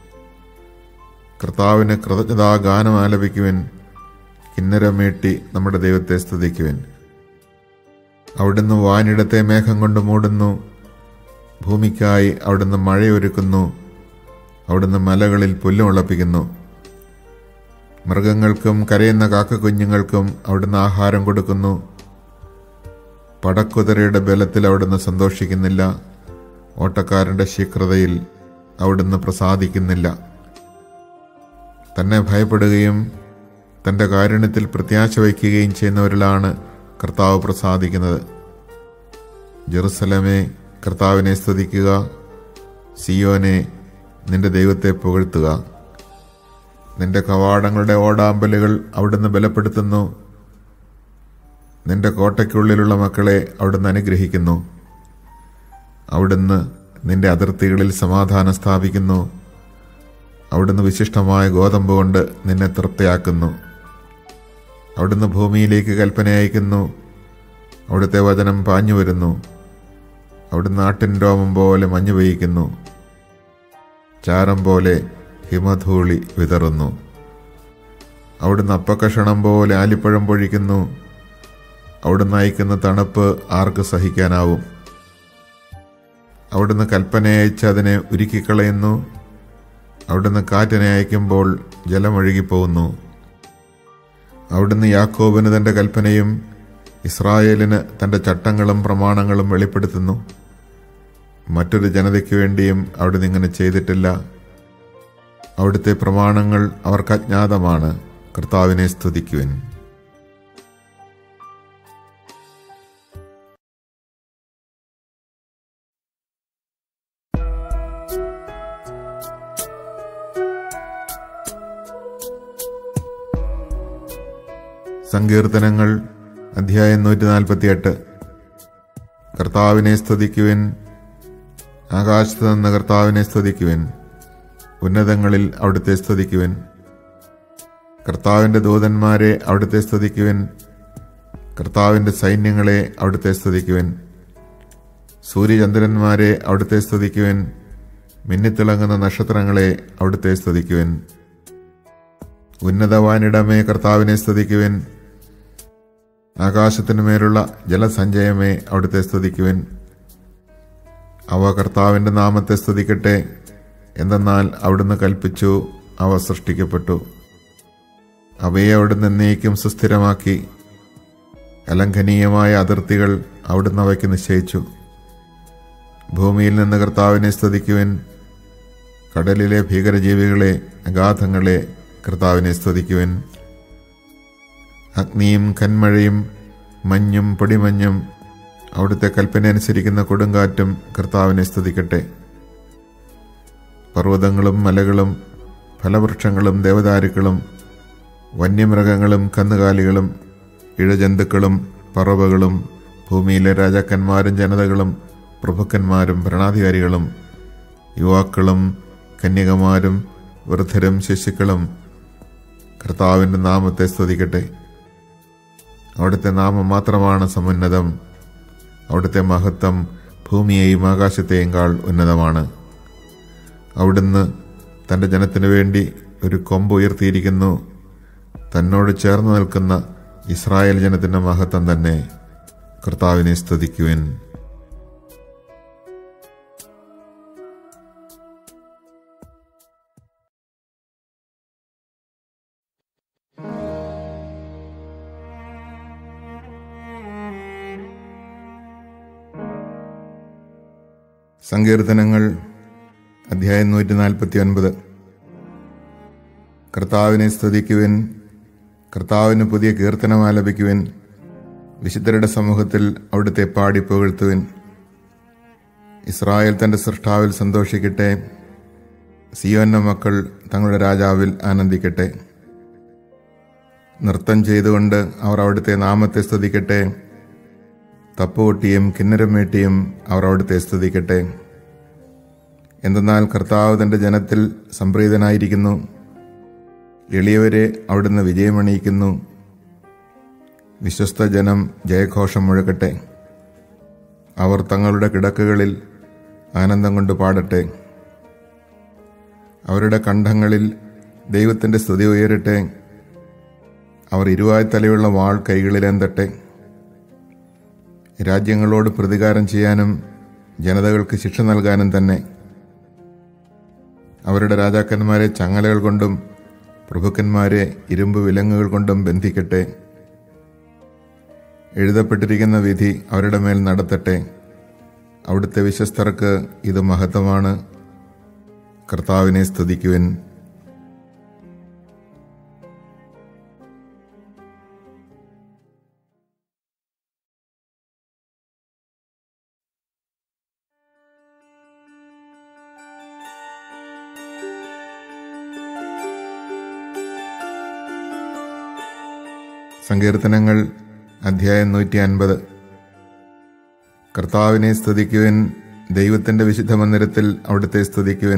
കർത്താവിന് കൃതജ്ഞതാ ഗാനം ആലപിക്കുവിൻ കിന്നരമീട്ടി നമ്മുടെ ദൈവത്തെ സ്തുതിക്കുവിൻ അവിടുന്ന് വാനിടത്തെ മേഘം കൊണ്ട് മൂടുന്നു ഭൂമിക്കായി അവിടുന്ന് മഴയൊരുക്കുന്നു അവിടുന്ന് മലകളിൽ പുല്ല് മുളപ്പിക്കുന്നു മൃഗങ്ങൾക്കും കരയുന്ന കാക്കക്കുഞ്ഞുങ്ങൾക്കും അവിടുന്ന് ആഹാരം കൊടുക്കുന്നു പടക്കുതിരയുടെ ബലത്തിൽ അവിടുന്ന് സന്തോഷിക്കുന്നില്ല ഓട്ടക്കാരന്റെ ശീഘ്രതയിൽ അവിടുന്ന് പ്രസാദിക്കുന്നില്ല തന്നെ ഭയപ്പെടുകയും തന്റെ കാരുണ്യത്തിൽ പ്രത്യാശ വയ്ക്കുകയും ചെയ്യുന്നവരിലാണ് കർത്താവ് പ്രസാദിക്കുന്നത് ജെറുസലമേ കർത്താവിനെ സ്തുതിക്കുക സിയോനെ നിന്റെ ദൈവത്തെ പുകഴ്ത്തുക നിന്റെ കവാടങ്ങളുടെ ഓടാമ്പലുകൾ അവിടുന്ന് ബലപ്പെടുത്തുന്നു നിന്റെ കോട്ടയ്ക്കുള്ളിലുള്ള മക്കളെ അവിടുന്ന് അനുഗ്രഹിക്കുന്നു അവിടുന്ന് നിന്റെ അതിർത്തികളിൽ സമാധാനം സ്ഥാപിക്കുന്നു അവിടുന്ന് വിശിഷ്ടമായ ഗോതമ്പ് കൊണ്ട് നിന്നെ തൃപ്തിയാക്കുന്നു അവിടുന്ന് ഭൂമിയിലേക്ക് കൽപ്പന അയക്കുന്നു അവിടുത്തെ വചനം പാഞ്ഞു വരുന്നു അവിടുന്ന് നാട്ടിൻ രോമം പോലെ മഞ്ഞു പെയ്യിക്കുന്നു ചാരം പോലെ ഹിമധൂളി വിതറുന്നു അവിടുന്ന് അപ്പക്കഷണം പോലെ ആലിപ്പഴം പൊഴിക്കുന്നു അവിടുന്ന് അയക്കുന്ന തണുപ്പ് ആർക്ക് സഹിക്കാനാവും അവിടുന്ന് കൽപ്പന അയച്ച് അതിനെ ഉരുക്കിക്കളയുന്നു അവിടുന്ന് കാറ്റിനെ അയക്കുമ്പോൾ ജലമൊഴുകിപ്പോകുന്നു അവിടുന്ന് യാക്കോബിന് തന്റെ കൽപ്പനയും ഇസ്രായേലിന് തന്റെ ചട്ടങ്ങളും പ്രമാണങ്ങളും വെളിപ്പെടുത്തുന്നു മറ്റൊരു ജനതയ്ക്ക് വേണ്ടിയും അവിടുന്ന് ഇങ്ങനെ ചെയ്തിട്ടില്ല അവിടുത്തെ പ്രമാണങ്ങൾ അവർക്ക് അജ്ഞാതമാണ് കർത്താവിനെ സ്തുതിക്കുവിൻ സങ്കീർത്തനങ്ങൾ അധ്യായം നൂറ്റി നാൽപ്പത്തിയെട്ട് കർത്താവിനെ സ്തുതിക്കുവിൻ ആകാശത്ത് നിന്ന് കർത്താവിനെ സ്തുതിക്കുവിൻ ഉന്നതങ്ങളിൽ അവിടുത്തെ സ്തുതിക്കുവിൻ കർത്താവിന്റെ ദൂതന്മാരെ അവിടുത്തെ സ്തുതിക്കുവിൻ കർത്താവിന്റെ സൈന്യങ്ങളെ അവിടുത്തെ സ്തുതിക്കുവിൻ സൂര്യചന്ദ്രന്മാരെ അവിടുത്തെ സ്തുതിക്കുവിൻ മിന്നിത്തിളങ്ങുന്ന നക്ഷത്രങ്ങളെ അവിടുത്തെ സ്തുതിക്കുവിൻ ഉന്നതവാനിടമേ കർത്താവിനെ സ്തുതിക്കുവിൻ ആകാശത്തിനു മേലുള്ള ജലസഞ്ചയമേ അവിടുത്തെ സ്തുതിക്കുവിൻ അവ കർത്താവിന്റെ നാമത്തെ സ്തുതിക്കട്ടെ എന്തെന്നാൽ അവിടുന്ന് കൽപ്പിച്ചു അവ സൃഷ്ടിക്കപ്പെട്ടു അവയെ അവിടുന്ന് എന്നേക്കും സുസ്ഥിരമാക്കി അലംഘനീയമായ അതിർത്തികൾ അവിടുന്ന് അവയ്ക്ക് നിശ്ചയിച്ചു ഭൂമിയിൽ നിന്ന് കർത്താവിനെ സ്തുതിക്കുവിൻ കടലിലെ ഭീകരജീവികളെ അഗാധങ്ങളെ കർത്താവിനെ സ്തുതിക്കുവിൻ അഗ്നിയും കന്മഴയും മഞ്ഞും പൊടിമഞ്ഞും അവിടുത്തെ കൽപ്പന അനുസരിക്കുന്ന കൊടുങ്കാറ്റും കർത്താവിനെ സ്തുതിക്കട്ടെ പർവ്വതങ്ങളും മലകളും ഫലവൃക്ഷങ്ങളും ദേവദാരുക്കളും വന്യമൃഗങ്ങളും കന്നുകാലികളും ഇഴജന്തുക്കളും പറവകളും ഭൂമിയിലെ രാജാക്കന്മാരും ജനതകളും പ്രഭുക്കന്മാരും ഭരണാധികാരികളും യുവാക്കളും കന്യകമാരും വൃദ്ധരും ശിശുക്കളും കർത്താവിൻ്റെ നാമത്തെ സ്തുതിക്കട്ടെ അവിടുത്തെ നാമം മാത്രമാണ് സമുന്നതം അവിടുത്തെ മഹത്വം ഭൂമിയെയും ആകാശത്തെയും കാൾ ഉന്നതമാണ് അവിടുന്ന് തൻ്റെ ജനത്തിനു വേണ്ടി ഒരു കൊമ്പ് ഉയർത്തിയിരിക്കുന്നു തന്നോട് ചേർന്ന് നിൽക്കുന്ന ഇസ്രായേൽ ജനത്തിൻ്റെ മഹത്വം തന്നെ കർത്താവിനെ സ്തുതിക്കുവിൻ സങ്കീർത്തനങ്ങൾ അധ്യായം നൂറ്റി നാൽപ്പത്തി ഒൻപത് കർത്താവിനെ സ്തുതിക്കുവിൻ കർത്താവിന് പുതിയ കീർത്തനം ആലപിക്കുവിൻ വിശുദ്ധരുടെ സമൂഹത്തിൽ അവിടുത്തെ പാടി പുകഴ്ത്തുവിൻ ഇസ്രായേൽ തന്റെ സൃഷ്ടാവിൽ സന്തോഷിക്കട്ടെ സിയോന്ന മക്കൾ തങ്ങളുടെ രാജാവിൽ ആനന്ദിക്കട്ടെ നൃത്തം ചെയ്തുകൊണ്ട് അവർ അവിടുത്തെ നാമത്തെ സ്തുതിക്കട്ടെ തപ്പുകൊട്ടിയും കിന്നരമേട്ടിയും അവർ അവിടുത്തെ സ്തുതിക്കട്ടെ എന്തെന്നാൽ കർത്താവ് തന്റെ ജനത്തിൽ സംപ്രീതനായിരിക്കുന്നു എളിയവരെ അവിടുന്ന് വിജയമണിയിക്കുന്നു വിശ്വസ്ത ജനം ജയഘോഷം മുഴക്കട്ടെ അവർ തങ്ങളുടെ കിടക്കുകളിൽ ആനന്ദം കൊണ്ട് പാടട്ടെ അവരുടെ കണ്ഠങ്ങളിൽ ദൈവത്തിന്റെ സ്തുതി ഉയരട്ടെ അവർ ഇരുവായ് തലയുള്ള വാൾ കൈകളിലേന്തട്ടെ രാജ്യങ്ങളോട് പ്രതികാരം ചെയ്യാനും ജനതകൾക്ക് ശിക്ഷ നൽകാനും തന്നെ അവരുടെ രാജാക്കന്മാരെ ചങ്ങലകൾ കൊണ്ടും പ്രഭുക്കന്മാരെ ഇരുമ്പ് വിലങ്ങുകൾ കൊണ്ടും ബന്ധിക്കട്ടെ എഴുതപ്പെട്ടിരിക്കുന്ന വിധി അവരുടെ മേൽ നടത്തട്ടെ അവിടുത്തെ വിശ്വസ്തർക്ക് ഇത് മഹത്വമാണ് കർത്താവിനെ സ്തുതിക്കുവിൻ സങ്കീർത്തനങ്ങൾ അധ്യായം നൂറ്റി അൻപത് കർത്താവിനെ സ്തുതിക്കുവിൻ ദൈവത്തിന്റെ വിശുദ്ധ മന്ദിരത്തിൽ അവിടുത്തെ സ്തുതിക്കുവിൻ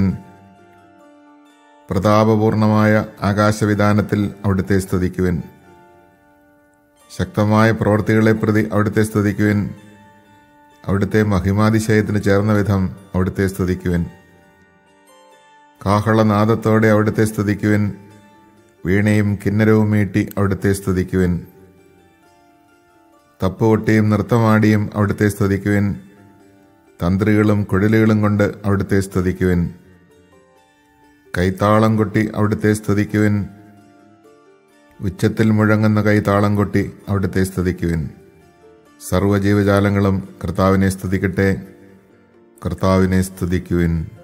പ്രതാപപൂർണമായ ആകാശവിധാനത്തിൽ അവിടുത്തെ സ്തുതിക്കുവിൻ ശക്തമായ പ്രവൃത്തികളെ പ്രതി അവിടുത്തെ സ്തുതിക്കുവിൻ അവിടുത്തെ മഹിമാതിശയത്തിന് ചേർന്ന വിധം അവിടുത്തെ സ്തുതിക്കുവിൻ കാഹളനാദത്തോടെ അവിടുത്തെ സ്തുതിക്കുവിൻ വീണയും കിന്നരവും മീട്ടി അവിടുത്തെ സ്തുതിക്കുവിൻ തപ്പുകൊട്ടിയും നൃത്തമാടിയും അവിടുത്തെ സ്തുതിക്കുവിൻ തന്ത്രികളും കുഴലുകളും കൊണ്ട് അവിടുത്തെ സ്തുതിക്കുവിൻ കൈത്താളം കൊട്ടി അവിടുത്തെ സ്തുതിക്കുവിൻ ഉച്ചത്തിൽ മുഴങ്ങുന്ന കൈത്താളം കൊട്ടി അവിടുത്തെ സ്തുതിക്കുവിൻ സർവ്വജീവജാലങ്ങളും കർത്താവിനെ സ്തുതിക്കട്ടെ കർത്താവിനെ സ്തുതിക്കുവിൻ